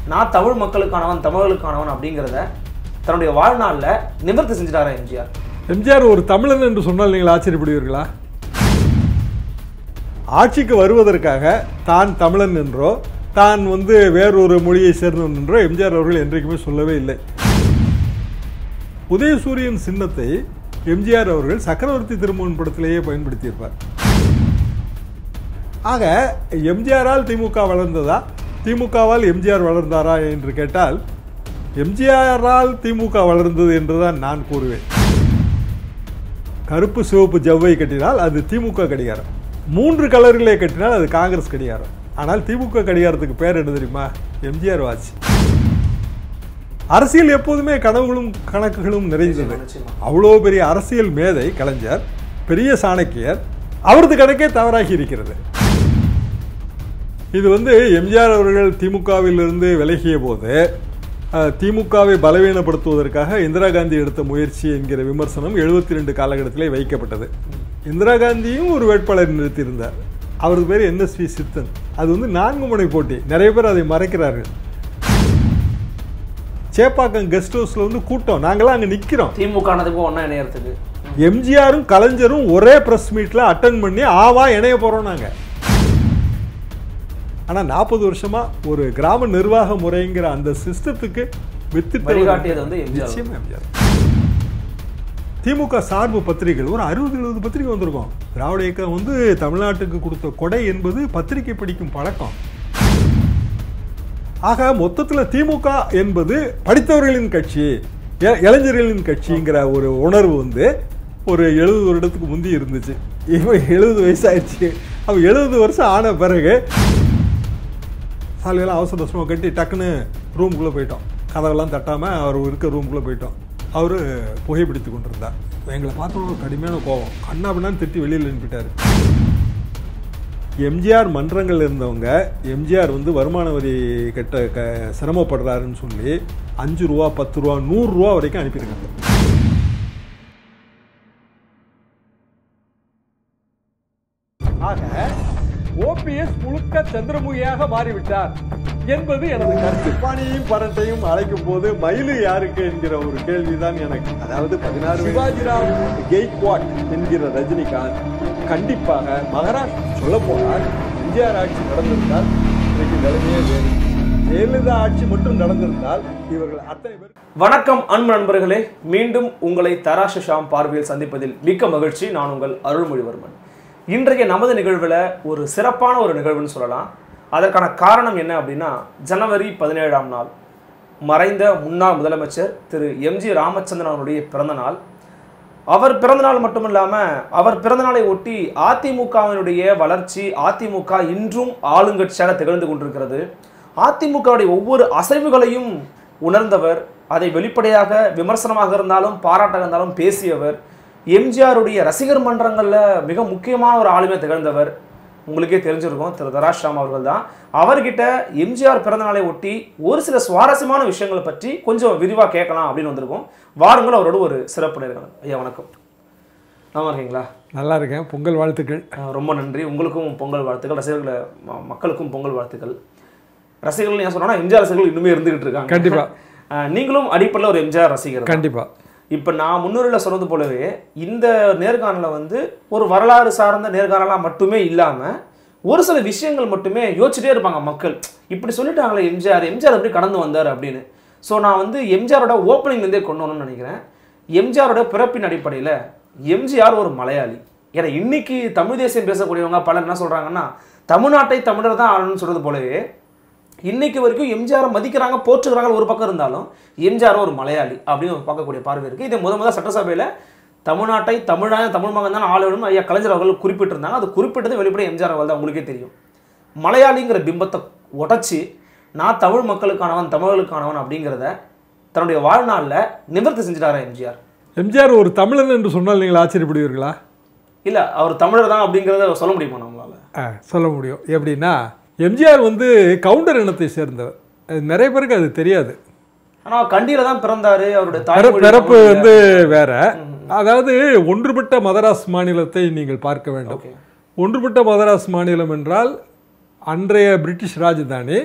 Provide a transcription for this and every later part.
நான் தமிழ் மக்களுக்கானவன் தமிழர்களுக்கானவன் அப்படிங்கிறத தன்னுடைய வாழ்நாளில் நிவர்த்தி செஞ்சுட்டாரா எம்ஜிஆர் எம்ஜிஆர் ஒரு தமிழன் என்று சொன்னால் நீங்கள் ஆச்சரியப்படுவீர்களா ஆட்சிக்கு வருவதற்காக தான் தமிழன் என்றோ தான் வந்து வேறொரு மொழியை சேர்ந்தவன் என்றோ எம்ஜிஆர் அவர்கள் என்றைக்குமே சொல்லவே இல்லை உதயசூரியன் சின்னத்தை எம்ஜிஆர் அவர்கள் சக்கரவர்த்தி திருமகன் படத்திலேயே பயன்படுத்தியிருப்பார் ஆக எம்ஜிஆரால் திமுக வளர்ந்ததா திமுகவால் எம்ஜிஆர் வளர்ந்தாரா என்று கேட்டால் எம்ஜிஆரால் திமுக வளர்ந்தது என்றுதான் நான் கூறுவேன் கருப்பு சிவப்பு ஜவ்வை கட்டினால் அது திமுக கடிகாரம் மூன்று கலர்களே கட்டினால் அது காங்கிரஸ் கடிகாரம் ஆனால் திமுக கடிகாரத்துக்கு பேர் என்ன தெரியுமா எம்ஜிஆர் வாட்ச் அரசியல் எப்போதுமே கனவுகளும் கணக்குகளும் நிறைந்தது நிச்சயமா. அவ்வளோ பெரிய அரசியல் மேதை கலைஞர் பெரிய சாணக்கியர் அவரது கணக்கே தவறாகி இருக்கிறது இது வந்து எம்ஜிஆர் அவர்கள் திமுகவிலிருந்து விலகிய போது அஹ், திமுகவை பலவீனப்படுத்துவதற்காக இந்திரா காந்தி எடுத்த முயற்சி என்கிற விமர்சனம் எழுபத்தி ரெண்டு காலகட்டத்திலே வைக்கப்பட்டது இந்திரா காந்தியும் ஒரு வேட்பாளர் நிறுத்தியிருந்தார் அவரது பேர் என்எஸ்வி சித்தன் அது வந்து நான்கு முனை போட்டி நிறைய பேர் அதை மறைக்கிறார்கள் சேப்பாக்கம் கெஸ்ட் ஹவுஸ்ல வந்து கூட்டம் நாங்களாம் அங்கே நிற்கிறோம் திமுக ஆனதுக்கும் ஒன்றா இணையறதுக்கு எம்ஜிஆரும் கலைஞரும் ஒரே பிரஸ் மீட்ல அட்டன் பண்ணி ஆவா இணைய போறோம் நாங்க ஆனா நாற்பது வருஷமா ஒரு கிராம நிர்வாக முறைங்கிற அந்த சிஸ்டத்துக்கு வித்துட்டு வழிகாட்டியது வந்து எம்ஜிஆர் நிச்சயமா எம்ஜிஆர் திமுக சார்பு பத்திரிகைகள் ஒரு அறுபது எழுபது பத்திரிகை வந்திருக்கும் திராவிட இயக்கம் வந்து தமிழ்நாட்டுக்கு கொடுத்த கொடை என்பது பத்திரிகை படிக்கும் பழக்கம் ஆக மொத்தத்துல திமுக என்பது படித்தவர்களின் கட்சி இ- இளைஞர்களின் கட்சிங்கிற ஒரு உணர்வு வந்து ஒரு எழுபது வருடத்துக்கு முந்தி இருந்துச்சு இப்போ எழுபது வயசாயிடுச்சு அப்போ எழுபது வருஷம் ஆன பிறகு சாலையெல்லாம் அவசர அவசரமாக கட்டி டக்குன்னு ரூமுக்குள்ளே போயிட்டோம் கதவெல்லாம் தட்டாமல் அவர் இருக்க ரூமுக்குள்ளே போயிட்டோம் அவர் புகைப்பிடித்து கொண்டிருந்தார் எங்களை பார்த்த ஒரு கடுமையான கோபம் கண்ணா பின்னான்னு திட்டி வெளியில் அனுப்பிட்டார் எம்ஜிஆர் மன்றங்கள் இருந்தவங்க எம்ஜிஆர் வந்து வருமான வரி கட்ட க சிரமப்படுறாருன்னு சொல்லி அஞ்சு ரூபா பத்து ரூபா நூறு ரூபா வரைக்கும் அனுப்பியிருக்காங்க ஆக ஓபிஎஸ் முழுக்க சந்திரமுகியாக மாறிவிட்டார் என்பது எனது கருத்து பாணியையும் பரட்டையும் அழைக்கும் போது மயிலு யாருக்கு என்கிற ஒரு கேள்விதான் எனக்கு அதாவது பதினாறு சிவாஜிராவ் கெய்க்வாட் என்கிற ரஜினிகாந்த் கண்டிப்பாக மகாராஷ்டிரா சொல்ல போனால் எம்ஜிஆர் ஆட்சி நடந்திருந்தால் இன்றைக்கு நிலைமையே வேறு ஜெயலலிதா ஆட்சி மட்டும் நடந்திருந்தால் இவர்கள் அத்தனை பேர் வணக்கம் அன்பு நண்பர்களே மீண்டும் உங்களை தராசு ஷாம் பார்வையில் சந்திப்பதில் மிக்க மகிழ்ச்சி நான் உங்கள் அருள்மொழிவர்மன் இன்றைய நமது நிகழ்வில் ஒரு சிறப்பான ஒரு நிகழ்வுன்னு சொல்லலாம் அதற்கான காரணம் என்ன அப்படின்னா ஜனவரி பதினேழாம் நாள் மறைந்த முன்னாள் முதலமைச்சர் திரு எம்ஜி ராமச்சந்திரன் அவருடைய பிறந்த நாள் அவர் பிறந்தநாள் மட்டும் இல்லாமல் அவர் பிறந்தநாளை ஒட்டி அதிமுகவினுடைய வளர்ச்சி அதிமுக இன்றும் ஆளுங்கட்சியாக திகழ்ந்து கொண்டிருக்கிறது அதிமுகவுடைய ஒவ்வொரு அசைவுகளையும் உணர்ந்தவர் அதை வெளிப்படையாக விமர்சனமாக இருந்தாலும் பாராட்டாக இருந்தாலும் பேசியவர் எம்ஜிஆருடைய ரசிகர் மன்றங்களில் மிக முக்கியமான ஒரு ஆளுமை திகழ்ந்தவர் உங்களுக்கே தெரிஞ்சிருக்கும் திரு தராஷாம் அவர்கள் தான் அவர்கிட்ட எம்ஜிஆர் பிறந்தநாளை ஒட்டி ஒரு சில சுவாரஸ்யமான விஷயங்களை பற்றி கொஞ்சம் விரிவாக கேட்கலாம் அப்படின்னு வந்திருக்கோம் வாருங்கள் அவரோட ஒரு சிறப்பு நேர்காணல் ஐயா வணக்கம் நல்லா இருக்கீங்களா நல்லா இருக்கேன் பொங்கல் வாழ்த்துக்கள் அஹ் ரொம்ப நன்றி உங்களுக்கும் பொங்கல் வாழ்த்துக்கள் ரசிகர்களை ம- மக்களுக்கும் பொங்கல் வாழ்த்துக்கள் ரசிகர்கள் ஏன் சொன்னா எம்ஜிஆர் ரசிகர்கள் இன்னுமே இருந்துகிட்டு இருக்காங்க கண்டிப்பா. அஹ் நீங்களும் அடிப்படையில் ஒரு எம்ஜிஆர் ரசிகர் தான். கண்டிப்பா இப்போ நான் முன்னுரையில் சொன்னது போலவே இந்த நேர்காணலை வந்து ஒரு வரலாறு சார்ந்த நேர்காணலாக மட்டுமே இல்லாமல் ஒரு சில விஷயங்கள் மட்டுமே யோசிச்சுட்டே இருப்பாங்க மக்கள் இப்படி சொல்லிட்டாங்களே எம்ஜிஆர் எம்ஜிஆர் எப்படி கடந்து வந்தார் அப்படின்னு ஸோ நான் வந்து எம்ஜிஆரோட ஓப்பனிங்லேருந்தே கொண்டு வரணும்னு நினைக்கிறேன் எம்ஜிஆரோட பிறப்பின் அடிப்படையில் எம்ஜிஆர் ஒரு மலையாளி ஏன்னா இன்னைக்கு தமிழ் தேசியம் பேசக்கூடியவங்க பலர் என்ன சொல்கிறாங்கன்னா தமிழ்நாட்டை தமிழர் தான் ஆளணும்னு சொல்கிறது போலவே இன்னைக்கு வரைக்கும் எம்ஜிஆரை மதிக்கிறாங்க போற்றுகிறாங்க ஒரு பக்கம் இருந்தாலும் எம்ஜிஆர் ஒரு மலையாளி அப்படின்னு ஒரு பார்க்கக்கூடிய பார்வை இருக்கு இதை முத முத சட்டசபையில் தமிழ்நாட்டை தமிழான தமிழ் மகன் தான் ஆளணும் ஐயா கலைஞர் அவர்கள் குறிப்பிட்டிருந்தாங்க அது குறிப்பிட்டது வெளிப்படை எம்ஜிஆர் அவர்கள் தான் உங்களுக்கே தெரியும் மலையாளிங்கிற பிம்பத்தை உடைச்சி நான் தமிழ் மக்களுக்கானவன் தமிழர்களுக்கானவன் அப்படிங்கிறத தன்னுடைய வாழ்நாளில் நிவர்த்தி செஞ்சுட்டாரா எம்ஜிஆர் எம்ஜிஆர் ஒரு தமிழன் என்று சொன்னால் நீங்கள் ஆச்சரியப்படுவீர்களா இல்லை அவர் தமிழர் தான் அப்படிங்கிறத சொல்ல முடியுமா நம்மளால ஆ, சொல்ல முடியும் எப்படின்னா எம்ஜிஆர் வந்து கவுண்டர் இனத்தை சேர்ந்தவர் அது நிறைய பேருக்கு அது தெரியாது ஆனால் கண்டியில் தான் பிறந்தாரு அவருடைய பிற- தாய்மொழி பிறப்பு தமிழ் வந்து வேற அதாவது ஒன்றுபட்ட மதராஸ் மாநிலத்தை நீங்கள் பார்க்க வேண்டும் ஓகே ஒன்றுபட்ட மதராஸ் மாநிலம் என்றால் அன்றைய பிரிட்டிஷ் ராஜதானி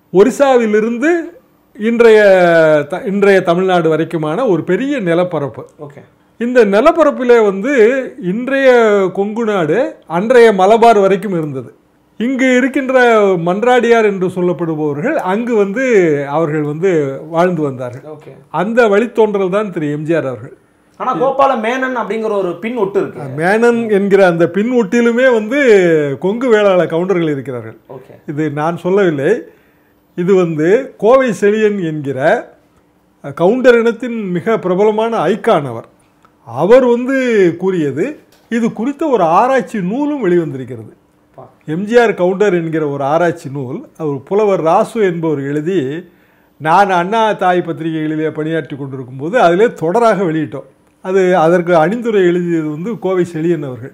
ஒரிசாவிலிருந்து இன்றைய த இன்றைய தமிழ்நாடு வரைக்குமான ஒரு பெரிய நிலப்பரப்பு ஓகே இந்த நிலப்பரப்பிலே வந்து இன்றைய கொங்கு நாடு அன்றைய மலபார் வரைக்கும் இருந்தது இங்கு இருக்கின்ற மன்றாடியார் என்று சொல்லப்படுபவர்கள் அங்கு வந்து அவர்கள் வந்து வாழ்ந்து வந்தார்கள் ஓகே அந்த வழித்தோன்றல் தான் திரு எம்ஜிஆர் அவர்கள் ஆனா கோபால மேனன் அப்படிங்கிற ஒரு பின் ஒட்டு இருக்கு மேனன் என்கிற அந்த பின் ஒட்டிலுமே வந்து கொங்கு வேளாள கவுண்டர்கள் இருக்கிறார்கள் ஓகே இது நான் சொல்லவில்லை இது வந்து கோவை செழியன் என்கிற கவுண்டர் இனத்தின் மிக பிரபலமான ஐக்கான் அவர் அவர் வந்து கூறியது இது குறித்த ஒரு ஆராய்ச்சி நூலும் வெளிவந்திருக்கிறது பா. எம்ஜிஆர் கவுண்டர் என்கிற ஒரு ஆராய்ச்சி நூல் அவர் புலவர் ராசு என்பவர் எழுதி நான் அண்ணா தாய் பத்திரிகைகளிலே பணியாற்றி கொண்டிருக்கும் போது அதிலே தொடராக வெளியிட்டோம் அது அதற்கு அணிந்துரை எழுதியது வந்து கோவை செழியன் அவர்கள்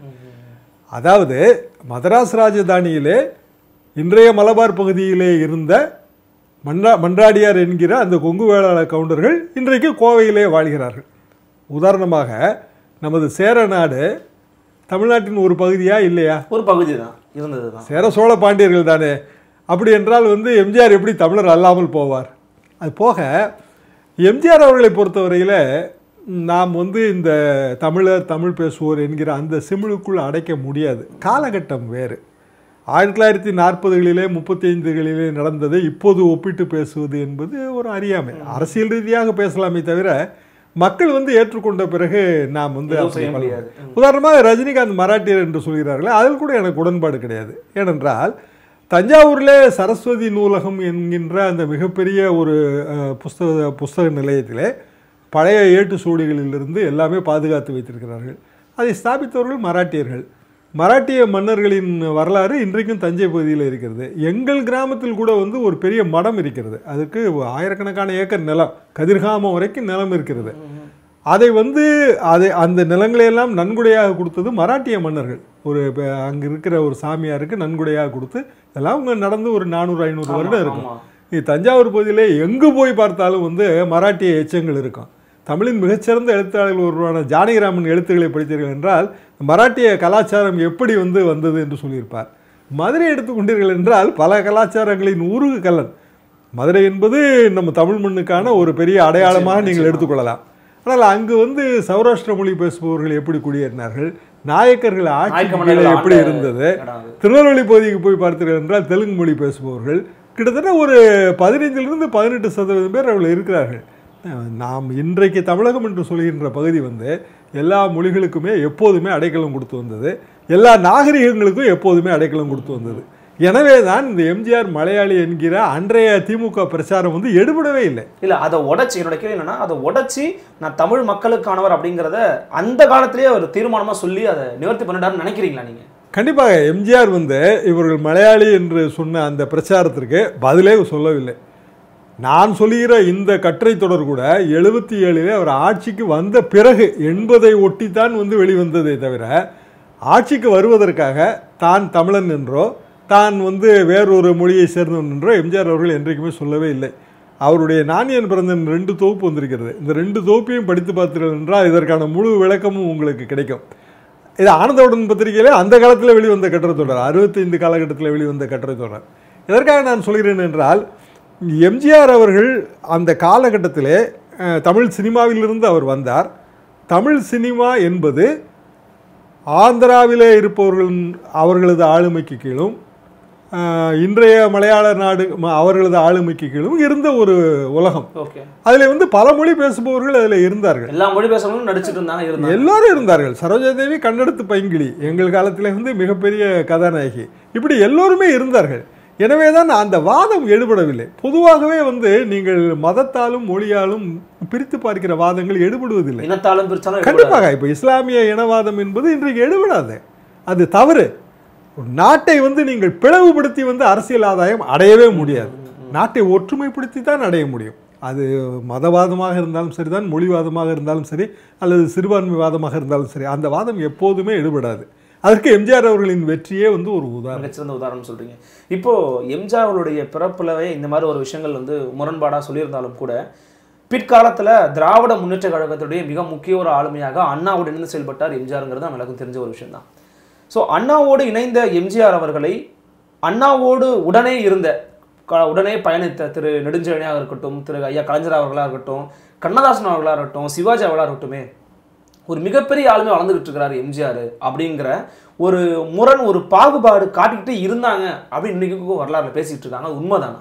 அதாவது மதராஸ் ராஜதானியிலே இன்றைய மலபார் பகுதியிலே இருந்த மன்றா மன்றாடியார் என்கிற அந்த கொங்கு வேளாள கவுண்டர்கள் இன்றைக்கு கோவையிலே வாழ்கிறார்கள் உதாரணமாக நமது சேர நாடு தமிழ்நாட்டின் ஒரு பகுதியா இல்லையா ஒரு பகுதி தான் இருந்தது தான் சேர சோழ பாண்டியர்கள் தானே அப்படி என்றால் வந்து எம்ஜிஆர் எப்படி தமிழர் அல்லாமல் போவார் அது போக எம்ஜிஆர் அவர்களை பொறுத்தவரையில் நாம் வந்து இந்த தமிழர் தமிழ் பேசுவோர் என்கிற அந்த சிமிழுக்குள் அடைக்க முடியாது காலகட்டம் வேறு ஆயிரத்தி தொள்ளாயிரத்தி நாற்பதுகளிலே முப்பத்தி ஐந்துகளிலே நடந்ததை இப்போது ஒப்பிட்டு பேசுவது என்பது ஒரு அறியாமை அரசியல் ரீதியாக பேசலாமே தவிர மக்கள் வந்து ஏற்றுக்கொண்ட பிறகு நாம் வந்து எதுவும் அப்படி செய்ய பண்ண முடியாது. உதாரணமாக ரஜினிகாந்த் மராட்டியர் என்று சொல்கிறார்களே அதில் கூட எனக்கு உடன்பாடு கிடையாது ஏனென்றால் தஞ்சாவூரிலே சரஸ்வதி நூலகம் என்கின்ற அந்த மிகப்பெரிய ஒரு அஹ், புஸ்தக புஸ்தக நிலையத்திலே பழைய ஏட்டு சூடிகளிலிருந்து எல்லாமே பாதுகாத்து வைத்திருக்கிறார்கள் அதை ஸ்தாபித்தவர்கள் மராட்டியர்கள் மராட்டிய மன்னர்களின் வரலாறு இன்றைக்கும் தஞ்சை பகுதியில் இருக்கிறது எங்கள் கிராமத்தில் கூட வந்து ஒரு பெரிய மடம் இருக்கிறது அதுக்கு ஆயிரக்கணக்கான ஏக்கர் நிலம் கதிர்காமம் வரைக்கும் நிலம் இருக்கிறது அதை வந்து அதை அந்த நிலங்களை எல்லாம் நன்கொடையாக கொடுத்தது மராட்டிய மன்னர்கள் ஒரு ப- அங்க இருக்கிற ஒரு சாமியாருக்கு நன்கொடையாக கொடுத்து இதெல்லாம் அவங்க நடந்து ஒரு நானூறு ஐநூறு வருடம் இருக்கும் ஆமா. இது தஞ்சாவூர் பகுதியிலே எங்கு போய் பார்த்தாலும் வந்து மராட்டிய எச்சங்கள் இருக்கும் தமிழின் மிகச்சிறந்த எழுத்தாளர்கள் ஒருவரான ஜானகிராமன் எழுத்துக்களை படித்தீர்கள் என்றால் மராட்டிய கலாச்சாரம் எப்படி வந்து வந்தது என்று சொல்லியிருப்பார் மதுரை எடுத்துக்கொண்டீர்கள் என்றால் பல கலாச்சாரங்களின் ஊருகு கல்லன் மதுரை என்பது நம்ம தமிழ் மண்ணுக்கான ஒரு பெரிய அடையாளமாக நீங்கள் எடுத்துக்கொள்ளலாம் ஆனால் அங்கு வந்து சௌராஷ்டிர மொழி பேசுபவர்கள் எப்படி குடியேறினார்கள் நாயக்கர்கள் ஆட்சி நாயக்க கீழே மன்னர்கள் எப்படி ஆண்ட இருந்தது இடம் அது. திருநெல்வேலி பகுதிக்கு போய் பார்த்தீர்கள் என்றால் தெலுங்கு மொழி பேசுபவர்கள் கிட்டத்தட்ட ஒரு பதினைந்திலிருந்து பதினெட்டு சதவீதம் பேர் அவர்கள் இருக்கிறார்கள் அஹ் நாம் இன்றைக்கு தமிழகம் என்று சொல்கின்ற பகுதி வந்து எல்லா மொழிகளுக்குமே எப்போதுமே அடைக்கலம் கொடுத்து வந்தது எல்லா நாகரிகங்களுக்கும் எப்போதுமே அடைக்கலம் கொடுத்து வந்தது எனவே தான் இந்த எம்ஜிஆர் மலையாளி என்கிற அன்றைய திமுக பிரச்சாரம் வந்து எடுபடவே இல்லை இல்ல அதை உடைச்சு என்னோட கேள்வி என்னன்னா அதை உடைச்சு நான் தமிழ் மக்களுக்கானவர் அப்படிங்கிறத அந்த காலத்திலேயே ஒரு தீர்மானமா சொல்லி அதை நிவர்த்தி பண்ணிட்டாருன்னு நினைக்கிறீங்களா நீங்க கண்டிப்பாக எம்ஜிஆர் வந்து இவர்கள் மலையாளி என்று சொன்ன அந்த பிரச்சாரத்திற்கு பதிலே சொல்லவில்லை நான் சொல்லுகிற இந்த கட்டுரை தொடர் கூட எழுபத்தி ஏழிலே அவர் ஆட்சிக்கு வந்த பிறகு எண்பதை ஒட்டித்தான் வந்து வெளிவந்ததே தவிர ஆட்சிக்கு வருவதற்காக தான் தமிழன் என்றோ தான் வந்து வேறொரு மொழியை சேர்ந்தவன் என்றோ எம்ஜிஆர் அவர்கள் என்றைக்குமே சொல்லவே இல்லை அவருடைய நானியன் பிறந்தன் ரெண்டு தொகுப்பு வந்திருக்கிறது இந்த ரெண்டு தொகுப்பையும் படித்து பார்த்தீர்கள் என்றால் இதற்கான முழு விளக்கமும் உங்களுக்கு கிடைக்கும் இது ஆனந்தவுடன் பத்திரிகையிலே அந்த காலத்தில் வெளிவந்த கட்டுரை தொடர் அறுபத்தைந்து காலகட்டத்தில் வெளிவந்த கட்டுரை தொடர் எதற்காக நான் சொல்கிறேன் என்றால் எம்ஜிஆர் அவர்கள் அந்த காலகட்டத்திலே அஹ், தமிழ் சினிமாவிலிருந்து அவர் வந்தார் தமிழ் சினிமா என்பது ஆந்திராவிலே இருப்பவர்களின் அவர்களது ஆளுமைக்கு கீழும் அஹ், இன்றைய மலையாள நாடு ம- அவர்களது ஆளுமைக்கு கீழும் இருந்த ஒரு உலகம் ஓகே அதில் வந்து பல மொழி பேசுபவர்கள் அதில் இருந்தார்கள் எல்லா மொழி பேசுறவங்களும் நடிச்சிட்டு இருந்தாங்க இருந்தாங்க எல்லாரும் இருந்தார்கள் சரோஜாதேவி கண்ணெடுத்து பைங்கிளி எங்கள் காலத்தில் வந்து மிகப்பெரிய கதாநாயகி இப்படி எல்லோருமே இருந்தார்கள் எனவே தான் அந்த வாதம் எடுபடவில்லை பொதுவாகவே வந்து நீங்கள் மதத்தாலும் மொழியாலும் பிரித்து பார்க்கிற வாதங்கள் எடுபடுவதில்லை இனத்தாலும் பிரிச்சாலும் கண்டிப்பாக இப்போ இஸ்லாமிய இனவாதம் என்பது இன்றைக்கு எடுபடாது அது தவறு ஒரு நாட்டை வந்து நீங்கள் பிளவுபடுத்தி வந்து அரசியல் ஆதாயம் அடையவே முடியாது நாட்டை ஒற்றுமைப்படுத்தி தான் அடைய முடியும் அது மதவாதமாக இருந்தாலும் சரிதான் மொழிவாதமாக இருந்தாலும் சரி அல்லது சிறுபான்மைவாதமாக இருந்தாலும் சரி அந்த வாதம் எப்போதுமே எடுபடாது அதற்கு எம்ஜிஆர் அவர்களின் வெற்றியே வந்து ஒரு உதாரணம் மிகச்சிறந்த உதாரணம் சொல்றீங்க இப்போ எம்ஜிஆர் அவருடைய பிறப்புலவே இந்த மாதிரி ஒரு விஷயங்கள் வந்து முரண்பாடா சொல்லியிருந்தாலும் கூட பிற்காலத்துல திராவிட முன்னேற்ற கழகத்துடைய மிக முக்கிய ஒரு ஆளுமையாக அண்ணாவோடு இணைந்து செயல்பட்டார் எம்ஜிஆருங்கிறது நம்ம எல்லாருக்கும் தெரிஞ்ச ஒரு விஷயம் தான் ஸோ அண்ணாவோடு இணைந்த எம்ஜிஆர் அவர்களை அண்ணாவோடு உடனே இருந்த க- உடனே பயணித்த திரு நெடுஞ்செழியனாக இருக்கட்டும் திரு ஐயா கலைஞர் அவர்களாக இருக்கட்டும் கண்ணதாசன் அவர்களாக இருக்கட்டும் சிவாஜி அவர்களாக இருக்கட்டுமே ஒரு மிகப்பெரிய ஆளுமே வளர்ந்துகிட்டு இருக்கிறாரு எம்ஜிஆர் அப்படிங்கிற ஒரு முரண் ஒரு பாகுபாடு காட்டிக்கிட்டே இருந்தாங்க அப்படின்னு இன்னைக்கு வரலாறுல பேசிட்டு இருக்காங்க அது உண்மைதானா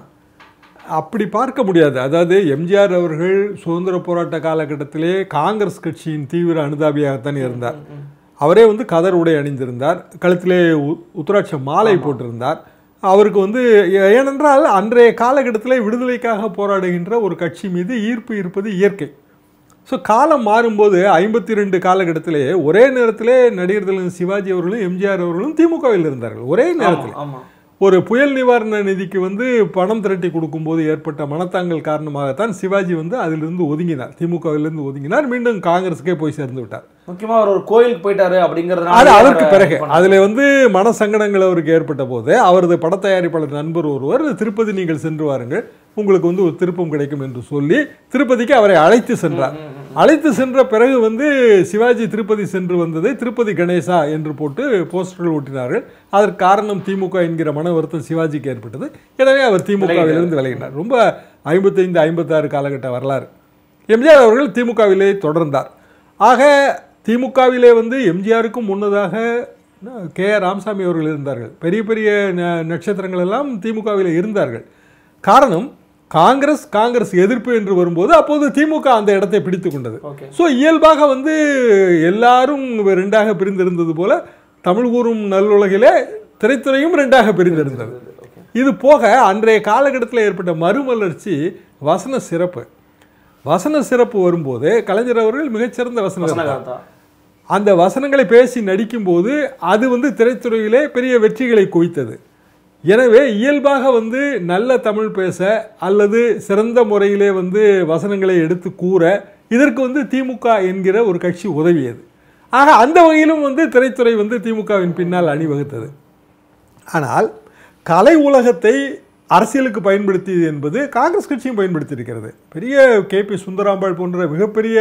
அப்படி பார்க்க முடியாது அதாவது எம்ஜிஆர் அவர்கள் சுதந்திர போராட்ட காலகட்டத்திலே காங்கிரஸ் கட்சியின் தீவிர அனுதாபியாகத்தான் இருந்தார் அவரே வந்து கதர் உடை அணிந்திருந்தார் கழுத்திலே உ- உத்தராட்ச மாலை போட்டிருந்தார் அவருக்கு வந்து ஏ- ஏனென்றால் அன்றைய காலகட்டத்திலே விடுதலைக்காக போராடுகின்ற ஒரு கட்சி மீது ஈர்ப்பு இருப்பது இயற்கை ஸோ காலம் மாறும்போது ஐம்பத்தி ரெண்டு காலகட்டத்திலே ஒரே நேரத்திலே நடிகர் திலகம் சிவாஜி அவர்களும் எம்ஜிஆர் அவர்களும் திமுகவில் இருந்தார்கள் ஒரே நேரத்தில் ஆமா ஒரு புயல் நிவாரண நிதிக்கு வந்து பணம் திரட்டி கொடுக்கும்போது ஏற்பட்ட மனத்தாங்கல் காரணமாகத்தான் சிவாஜி வந்து அதிலிருந்து ஒதுங்கினார் திமுகவிலிருந்து ஒதுங்கினார் மீண்டும் காங்கிரஸுக்கே போய் சேர்ந்து விட்டார் முக்கியமா அவர் ஒரு கோயிலுக்கு போயிட்டாரு அப்படிங்கறதுனால அது அதற்கு அவரை பிறகு பண்ண- அதுல வந்து மன சங்கடங்கள் அவருக்கு ஏற்பட்ட போது அவரது படத்தயாரிப்பாளர் நண்பர் ஒருவர் திருப்பதி நீங்கள் சென்று வாருங்கள் உங்களுக்கு வந்து ஒரு திருப்பம் கிடைக்கும் என்று சொல்லி திருப்பதிக்கு அவரை அழைத்து சென்றார் அழைத்து சென்ற பிறகு வந்து சிவாஜி திருப்பதி சென்று வந்ததை திருப்பதி கணேசா என்று போட்டு போஸ்டர்கள் ஒட்டினார்கள் அதற்கு காரணம் திமுக என்கிற மன வருத்தம் சிவாஜிக்கு ஏற்பட்டது எனவே அவர் திமுகவிலிருந்து விலகினார் ரொம்ப ஐம்பத்தைந்து ஐம்பத்தாறு காலகட்ட வரலாறு எம்ஜிஆர் அவர்கள் திமுகவிலே தொடர்ந்தார் ஆக திமுகவிலே வந்து எம்ஜிஆருக்கும் முன்னதாக கே ஆர் ராமசாமி அவர்கள் இருந்தார்கள் பெரிய பெரிய ந- நட்சத்திரங்கள் எல்லாம் திமுகவில் இருந்தார்கள் காரணம் காங்கிரஸ் காங்கிரஸ் எதிர்ப்பு என்று வரும்போது அப்போது திமுக அந்த இடத்தை பிடித்து கொண்டது ஓகே ஸோ இயல்பாக வந்து எல்லாரும் ரெண்டாக பிரிந்திருந்தது போல தமிழ் கூறும் நல்லுலகிலே திரைத்துறையும் ரெண்டாக பிரிந்திருந்தது இது போக அன்றைய காலகட்டத்தில் ஏற்பட்ட மறுமலர்ச்சி வசன சிறப்பு வசன சிறப்பு வரும்போது கலைஞர் அவர்கள் மிகச்சிறந்த வசன வசனகார்த்தா அந்த வசனங்களை பேசி நடிக்கும்போது அது வந்து திரைத்துறையிலே பெரிய வெற்றிகளை குவித்தது எனவே இயல்பாக வந்து நல்ல தமிழ் பேச அல்லது சிறந்த முறையிலே வந்து வசனங்களை எடுத்து கூற இதற்கு வந்து திமுக என்கிற ஒரு கட்சி உதவியது ஆக அந்த வகையிலும் வந்து திரைத்துறை வந்து திமுகவின் பின்னால் அணிவகுத்தது ஆனால் கலை உலகத்தை அரசியலுக்கு பயன்படுத்தியது என்பது காங்கிரஸ் கட்சியும் பயன்படுத்தியிருக்கிறது பெரிய கே பி சுந்தராம்பாள் போன்ற மிகப்பெரிய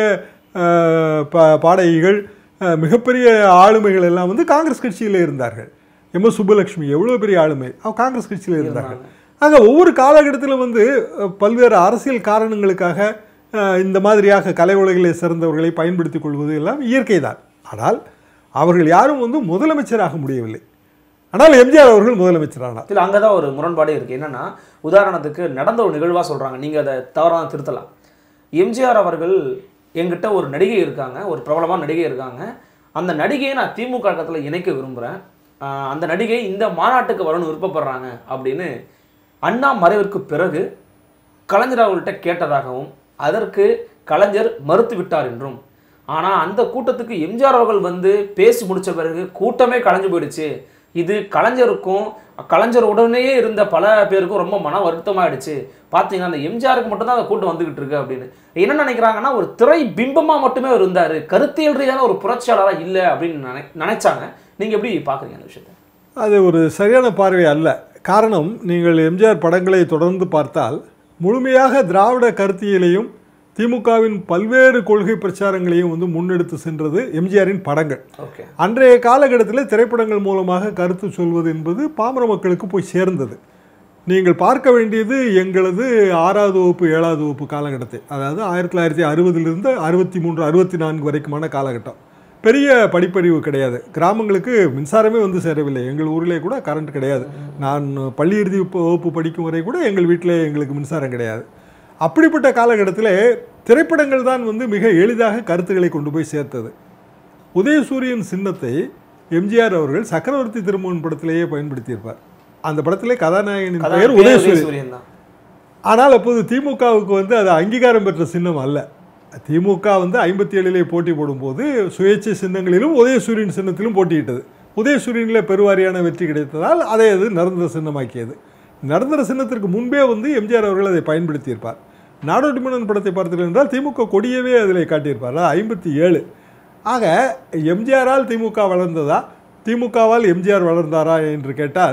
அஹ், பா- பாடகிகள் அஹ், மிகப்பெரிய ஆளுமைகள் எல்லாம் வந்து காங்கிரஸ் கட்சியில் இருந்தார்கள் எம் எஸ் சுப்புலட்சுமி எவ்வளோ பெரிய ஆளுமை அவ காங்கிரஸ் கட்சியில் இருந்தார்கள் ஆக ஒவ்வொரு காலகட்டத்திலும் வந்து அஹ், பல்வேறு அரசியல் காரணங்களுக்காக அஹ், இந்த மாதிரியாக கலை உலகிலே சிறந்தவர்களை பயன்படுத்திக் கொள்வது எல்லாம் இயற்கை தான் ஆனால் அவர்கள் யாரும் வந்து முதலமைச்சராக முடியவில்லை ஆனால் எம்ஜிஆர் அவர்கள் முதலமைச்சரானார் இல்ல அங்கதான் ஒரு முரண்பாடே இருக்கு என்னன்னா உதாரணத்துக்கு நடந்த ஒரு நிகழ்வா சொல்றாங்க நீங்க அதை தவறான திருத்தலாம் எம்ஜிஆர் அவர்கள் என்கிட்ட ஒரு நடிகை இருக்காங்க ஒரு பிரபலமான நடிகை இருக்காங்க அந்த நடிகையை நான் திமுக கழகத்தில் இணைக்க விரும்புகிறேன் அந்த நடிகை இந்த மாநாட்டுக்கு வரணும்னு விருப்பப்படுறாங்க அப்படின்னு அண்ணா மறைவிற்கு பிறகு கலைஞர் அவர்கள்ட்ட கேட்டதாகவும் அதற்கு கலைஞர் மறுத்து விட்டார் என்றும் ஆனால் அந்த கூட்டத்துக்கு எம்ஜிஆர் அவர்கள் வந்து பேசி முடிச்ச பிறகு கூட்டமே கலைஞ்சு போயிடுச்சு இது கலைஞருக்கும் கலைஞர் உடனேயே இருந்த பல பேருக்கும் ரொம்ப மன வருத்தமாயிடுச்சு பார்த்தீங்கன்னா அந்த எம்ஜிஆருக்கு மட்டும்தான் அந்த கூட்டம் வந்துகிட்டு இருக்கு அப்படின்னு என்ன நினைக்கிறாங்கன்னா ஒரு திரை பிம்பமா மட்டுமே அவர் இருந்தாரு கருத்தியல் ரீதியான ஒரு புரட்சியாளரா இல்லை அப்படின்னு நினை நினைச்சாங்க நீங்க எப்படி பாக்குறீங்க அந்த விஷயத்தை அது ஒரு சரியான பார்வை அல்ல காரணம் நீங்கள் எம்ஜிஆர் படங்களை தொடர்ந்து பார்த்தால் முழுமையாக திராவிட கருத்தியலையும் திமுகவின் பல்வேறு கொள்கை பிரச்சாரங்களையும் வந்து முன்னெடுத்து சென்றது எம்ஜிஆரின் படங்கள் ஓகே அன்றைய காலகட்டத்தில் திரைப்படங்கள் மூலமாக கருத்து சொல்வது என்பது பாமர மக்களுக்கு போய் சேர்ந்தது நீங்கள் பார்க்க வேண்டியது எங்களது ஆறாவது வகுப்பு ஏழாவது வகுப்பு காலகட்டத்தை அதாவது ஆயிரத்தி தொள்ளாயிரத்தி அறுபதிலிருந்து அறுபத்தி மூன்று அறுபத்தி நான்கு வரைக்குமான காலகட்டம் பெரிய படிப்பறிவு கிடையாது கிராமங்களுக்கு மின்சாரமே வந்து சேரவில்லை எங்கள் ஊரிலே கூட கரண்ட் கிடையாது நான் பள்ளி இறுதி வகுப்பு வகுப்பு படிக்கும் வரை கூட எங்கள் வீட்டிலே எங்களுக்கு மின்சாரம் கிடையாது அப்படிப்பட்ட காலகட்டத்தில் திரைப்படங்கள் தான் வந்து மிக எளிதாக கருத்துக்களை கொண்டு போய் சேர்த்தது உதயசூரியன் சின்னத்தை எம்ஜிஆர் அவர்கள் சக்கரவர்த்தி திருமகன் படத்திலேயே பயன்படுத்தியிருப்பார் அந்த படத்திலே கதாநாயகனின் அதான் பெயர் பேர் உதயசூரியன் உதயசூரியன் தான் ஆனால் அப்போது திமுகவுக்கு வந்து அது அங்கீகாரம் பெற்ற சின்னம் அல்ல திமுக வந்து ஐம்பத்தி ஏழிலே போட்டி போடும்போது சுயேட்சை சின்னங்களிலும் உதயசூரியன் சின்னத்திலும் போட்டியிட்டது உதயசூரியனில் பெருவாரியான வெற்றி கிடைத்ததால் அதை அது நிரந்தர சின்னமாக்கியது நிரந்தர சின்னத்திற்கு முன்பே வந்து எம்ஜிஆர் அவர்கள் அதை பயன்படுத்தியிருப்பார் நாடோடி மன்னன் படத்தை பார்த்தீர்கள் என்றால் திமுக கொடியவே அதில் காட்டியிருப்பார் ஐம்பத்தி ஏழு ஆக எம்ஜிஆரால் திமுக வளர்ந்ததா திமுகவால் எம்ஜிஆர் வளர்ந்தாரா என்று கேட்டால்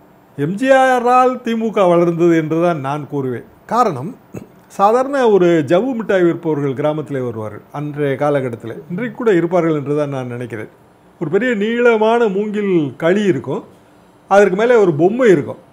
எம்ஜிஆரால் திமுக வளர்ந்தது என்றுதான் நான் கூறுவேன் காரணம் சாதாரண ஒரு ஜவ்வு மிட்டாய் விற்பவர்கள் கிராமத்தில் வருவார்கள் அன்றைய காலகட்டத்தில் இன்றைக்கு கூட இருப்பார்கள் என்று தான் நான் நினைக்கிறேன் ஒரு பெரிய நீளமான மூங்கில் களி இருக்கும் அதற்கு மேலே ஒரு பொம்மை இருக்கும்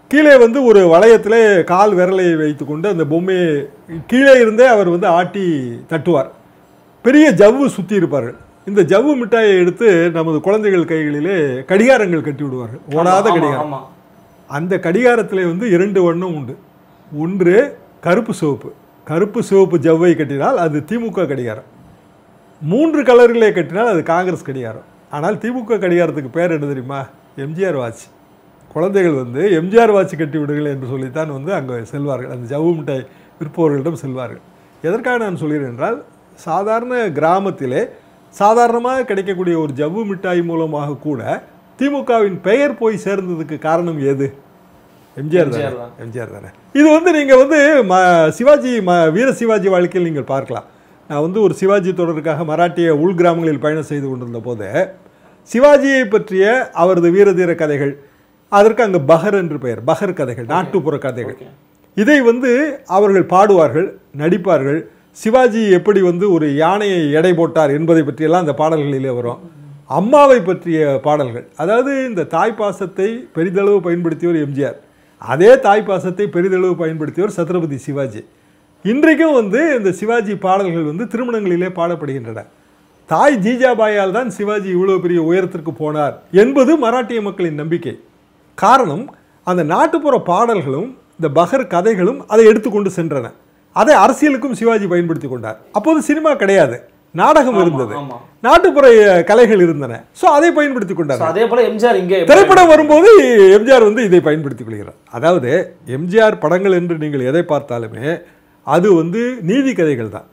கீழே வந்து ஒரு வளையத்திலே கால் விரலை வைத்துக்கொண்டு அந்த பொம்மையை கீழே இருந்தே அவர் வந்து ஆட்டி தட்டுவார் பெரிய ஜவ்வு சுற்றி இருப்பார்கள் இந்த ஜவ்வு மிட்டாயை எடுத்து நமது குழந்தைகள் கைகளிலே கடிகாரங்கள் கட்டி விடுவார்கள் ஓடாத ஆமா, கடிகாரம் ஆமா அந்த கடிகாரத்திலே வந்து இரண்டு வண்ணம் உண்டு ஒன்று கருப்பு சிவப்பு கருப்பு சிவப்பு ஜவ்வை கட்டினால் அது திமுக கடிகாரம் மூன்று கலர்களே கட்டினால் அது காங்கிரஸ் கடிகாரம் ஆனால் திமுக கடிகாரத்துக்கு பேர் என்ன தெரியுமா எம்ஜிஆர் வாட்ச் குழந்தைகள் வந்து எம்ஜிஆர் வாட்ச் கட்டி விடுங்கள் என்று சொல்லித்தான் வந்து அங்கே செல்வார்கள் அந்த ஜவ்வு மிட்டாய் விற்பவர்களிடம் செல்வார்கள் எதற்காக நான் சொல்கிறேன் என்றால் சாதாரண கிராமத்திலே சாதாரணமாக கிடைக்கக்கூடிய ஒரு ஜவ்வு மிட்டாய் மூலமாக கூட திமுகவின் பெயர் போய் சேர்ந்ததுக்கு காரணம் எது எம்ஜிஆர் தானே எம்ஜிஆர் தான். எம்ஜிஆர் தானே இது வந்து நீங்கள் வந்து ம சிவாஜி ம வீர சிவாஜி வாழ்க்கையில் நீங்கள் பார்க்கலாம் நான் வந்து ஒரு சிவாஜி தொடருக்காக மராட்டிய உள் கிராமங்களில் பயணம் செய்து கொண்டிருந்த போது சிவாஜியை பற்றிய அவரது வீரதீர கதைகள் அதற்கு அங்கே பஹர் என்று பெயர் பஹர் கதைகள் நாட்டுப்புற கதைகள் ஓகே இதை வந்து அவர்கள் பாடுவார்கள் நடிப்பார்கள் சிவாஜி எப்படி வந்து ஒரு யானையை எடை போட்டார் என்பதை பற்றியெல்லாம் அந்த பாடல்களிலே வரும் அம்மாவை பற்றிய பாடல்கள் அதாவது இந்த தாய் பாசத்தை பெரிதளவு பயன்படுத்தியவர் எம்ஜிஆர் அதே தாய் பாசத்தை பெரிதளவு பயன்படுத்தியவர் சத்ரபதி சிவாஜி இன்றைக்கும் வந்து இந்த சிவாஜி பாடல்கள் வந்து திருமணங்களிலே பாடப்படுகின்றன தாய் ஜீஜாபாயால் தான் சிவாஜி இவ்வளவு பெரிய உயரத்திற்கு போனார் என்பது மராட்டிய மக்களின் நம்பிக்கை காரணம் அந்த நாட்டுப்புற பாடல்களும் இந்த பகர் கதைகளும் அதை எடுத்துக்கொண்டு சென்றன அதை அரசியலுக்கும் சிவாஜி பயன்படுத்தி கொண்டார் அப்போது சினிமா கிடையாது நாடகம் இருந்தது ஆமா நாட்டுப்புற அஹ், கலைகள் இருந்தன ஸோ அதை பயன்படுத்தி கொண்டார் So, அதே போல எம்ஜிஆர் இங்கே திரைப்படம் வரும்போது எம்ஜிஆர் வந்து இதை பயன்படுத்திக் கொள்கிறார் அதாவது எம்ஜிஆர் படங்கள் என்று நீங்கள் எதை பார்த்தாலுமே அது வந்து நீதி கதைகள் தான்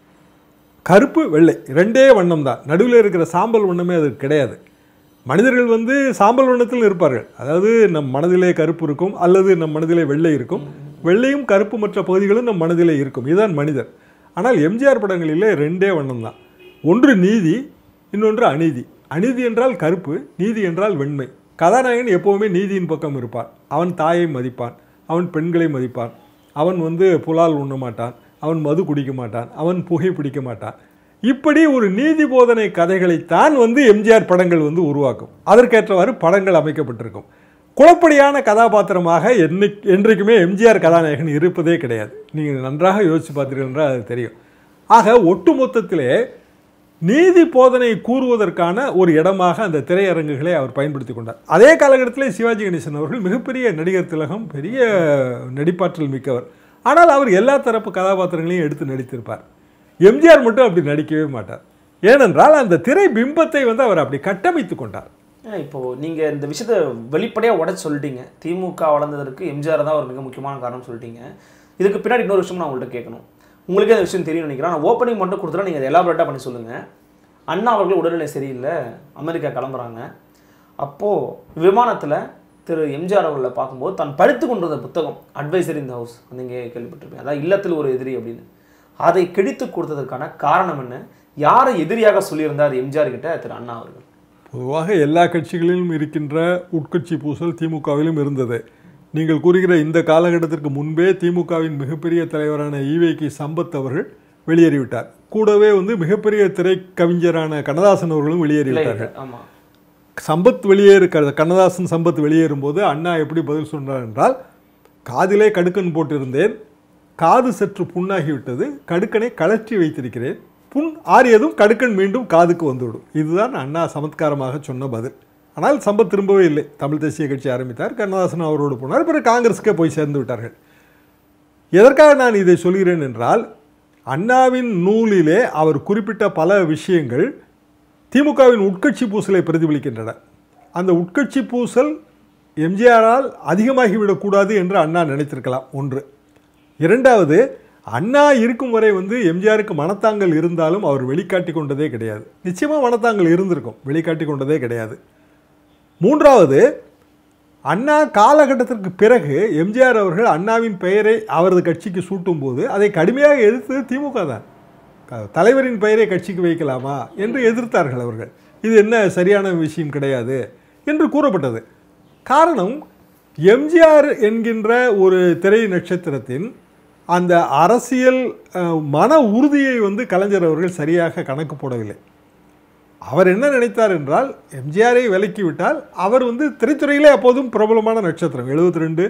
கருப்பு வெள்ளை ரெண்டே வண்ணம் தான் நடுவில் இருக்கிற சாம்பல் வண்ணமே அது கிடையாது மனிதர்கள் வந்து சாம்பல் வண்ணத்தில் இருப்பார்கள் அதாவது நம் மனதிலே கருப்பு இருக்கும் அல்லது நம் மனதிலே வெள்ளை இருக்கும் வெள்ளையும் கருப்பு மற்ற பகுதிகளும் நம் மனதிலே இருக்கும் இதுதான் மனிதர் ஆனால் எம்ஜிஆர் படங்களிலே ரெண்டே வண்ணம் தான் ஒன்று நீதி இன்னொன்று அநீதி அநீதி என்றால் கருப்பு நீதி என்றால் வெண்மை கதாநாயகன் எப்போவுமே நீதியின் பக்கம் இருப்பான் அவன் தாயை மதிப்பான் அவன் பெண்களை மதிப்பான் அவன் வந்து புலால் உண்ண மாட்டான் அவன் மது குடிக்க மாட்டான் அவன் புகை பிடிக்க மாட்டான் இப்படி ஒரு நீதி போதனை கதைகளைத்தான் வந்து எம்ஜிஆர் படங்கள் வந்து உருவாக்கும் அதற்கேற்றவாறு படங்கள் அமைக்கப்பட்டிருக்கும் குழப்படியான கதாபாத்திரமாக என்னை என்றைக்குமே எம்ஜிஆர் கதாநாயகன் இருப்பதே கிடையாது நீங்கள் நன்றாக யோசித்து பார்த்தீர்கள் என்றால் அது தெரியும் ஆக ஒட்டுமொத்தத்திலே நீதி போதனை கூறுவதற்கான ஒரு இடமாக அந்த திரையரங்குகளை அவர் பயன்படுத்தி கொண்டார் அதே காலகட்டத்திலே சிவாஜி கணேசன் அவர்கள் மிகப்பெரிய நடிகர் திலகம் பெரிய நடிப்பாற்றல் மிக்கவர் ஆனால் அவர் எல்லா தரப்பு கதாபாத்திரங்களையும் எடுத்து நடித்திருப்பார் எம்ஜிஆர் மட்டும் அப்படி நடிக்கவே மாட்டார் ஏனென்றால் அந்த திரை பிம்பத்தை வந்து அவர் அப்படி கட்டமைத்து கொண்டார் ஏன் இப்போ நீங்க இந்த விஷயத்த வெளிப்படையா உடச்சு சொல்லிட்டீங்க திமுக வளர்ந்ததற்கு எம்ஜிஆர் தான் ஒரு மிக முக்கியமான காரணம் சொல்லிட்டீங்க இதுக்கு பின்னாடி இன்னொரு விஷயம் நான் உங்கள்கிட்ட கேட்கணும் உங்களுக்கே அந்த விஷயம் தெரியும் நினைக்கிறேன் நான் ஓப்பனிங் மட்டும் கொடுத்துட்டா நீங்கள் அதை எலாபரேட்டாக பண்ணி சொல்லுங்க அண்ணா அவர்கள் உடல்நிலை சரியில்லை அமெரிக்கா கிளம்புறாங்க அப்போது விமானத்தில் திரு எம்ஜிஆர் அவர்களை பார்க்கும்போது தான் படித்து கொண்டிருந்த புத்தகம் அட்வைசர் இந்த ஹவுஸ் அந்த இங்கே கேள்விப்பட்டிருப்பேன் அதான் இல்லத்தில் ஒரு எதிரி அப்படின்னு அதை கிழித்து கொடுத்ததற்கான காரணம் என்ன யாரை எதிரியாக சொல்லியிருந்தார் எம்ஜிஆர் கிட்ட திரு அண்ணா அவர்கள் பொதுவாக எல்லா கட்சிகளிலும் இருக்கின்ற உட்கட்சி பூசல் திமுகவிலும் இருந்தது நீங்கள் கூறுகிற இந்த காலகட்டத்திற்கு முன்பே திமுகவின் மிகப்பெரிய தலைவரான ஈவேகி சம்பத் அவர்கள் வெளியேறிவிட்டார் கூடவே வந்து மிகப்பெரிய திரை கவிஞரான கண்ணதாசன் அவர்களும் வெளியேறிவிட்டார்கள் ஆமா சம்பத் வெளியேறு க- கண்ணதாசன் சம்பத் வெளியேறும்போது அண்ணா எப்படி பதில் சொன்னார் என்றால் காதிலே கடுக்கன் போட்டிருந்தேன் காது சற்று புண்ணாகிவிட்டது கடுக்கனை கழற்றி வைத்திருக்கிறேன் புண் ஆறியதும் கடுக்கன் மீண்டும் காதுக்கு வந்துவிடும் இதுதான் அண்ணா சமத்காரமாக சொன்ன பதில் ஆனால் சம்பத் திரும்பவே இல்லை தமிழ் தேசிய கட்சி ஆரம்பித்தார் கண்ணதாசன் அவரோடு போனார் பிறகு காங்கிரஸுக்கே போய் சேர்ந்து விட்டார்கள் எதற்காக நான் இதை சொல்கிறேன் என்றால் அண்ணாவின் நூலிலே அவர் குறிப்பிட்ட பல விஷயங்கள் திமுகவின் உட்கட்சி பூசலை பிரதிபலிக்கின்றன அந்த உட்கட்சி பூசல் எம்ஜிஆரால் அதிகமாகிவிடக்கூடாது என்று அண்ணா நினைத்திருக்கலாம் ஒன்று இரண்டாவது அண்ணா இருக்கும் வரை வந்து எம்ஜிஆருக்கு மனத்தாங்கல் இருந்தாலும் அவர் வெளிக்காட்டி கொண்டதே கிடையாது நிச்சயமாக மனத்தாங்கல் இருந்திருக்கும் வெளிக்காட்டி கொண்டதே கிடையாது மூன்றாவது அண்ணா காலகட்டத்திற்கு பிறகு எம்ஜிஆர் அவர்கள் அண்ணாவின் பெயரை அவரது கட்சிக்கு சூட்டும்போது அதை கடுமையாக எதிர்த்தது திமுக தான் க- தலைவரின் பெயரை கட்சிக்கு வைக்கலாமா என்று எதிர்த்தார்கள் அவர்கள் இது என்ன சரியான விஷயம் கிடையாது என்று கூறப்பட்டது காரணம் எம்ஜிஆர் என்கின்ற ஒரு திரை நட்சத்திரத்தின் அந்த அரசியல் அஹ், மன உறுதியை வந்து கலைஞர் அவர்கள் சரியாக கணக்கு போடவில்லை அவர் என்ன நினைத்தார் என்றால் எம்ஜிஆரை விலக்கி விட்டால் அவர் வந்து திரைத்துறையிலே அப்போதும் பிரபலமான நட்சத்திரம் 72 ரெண்டு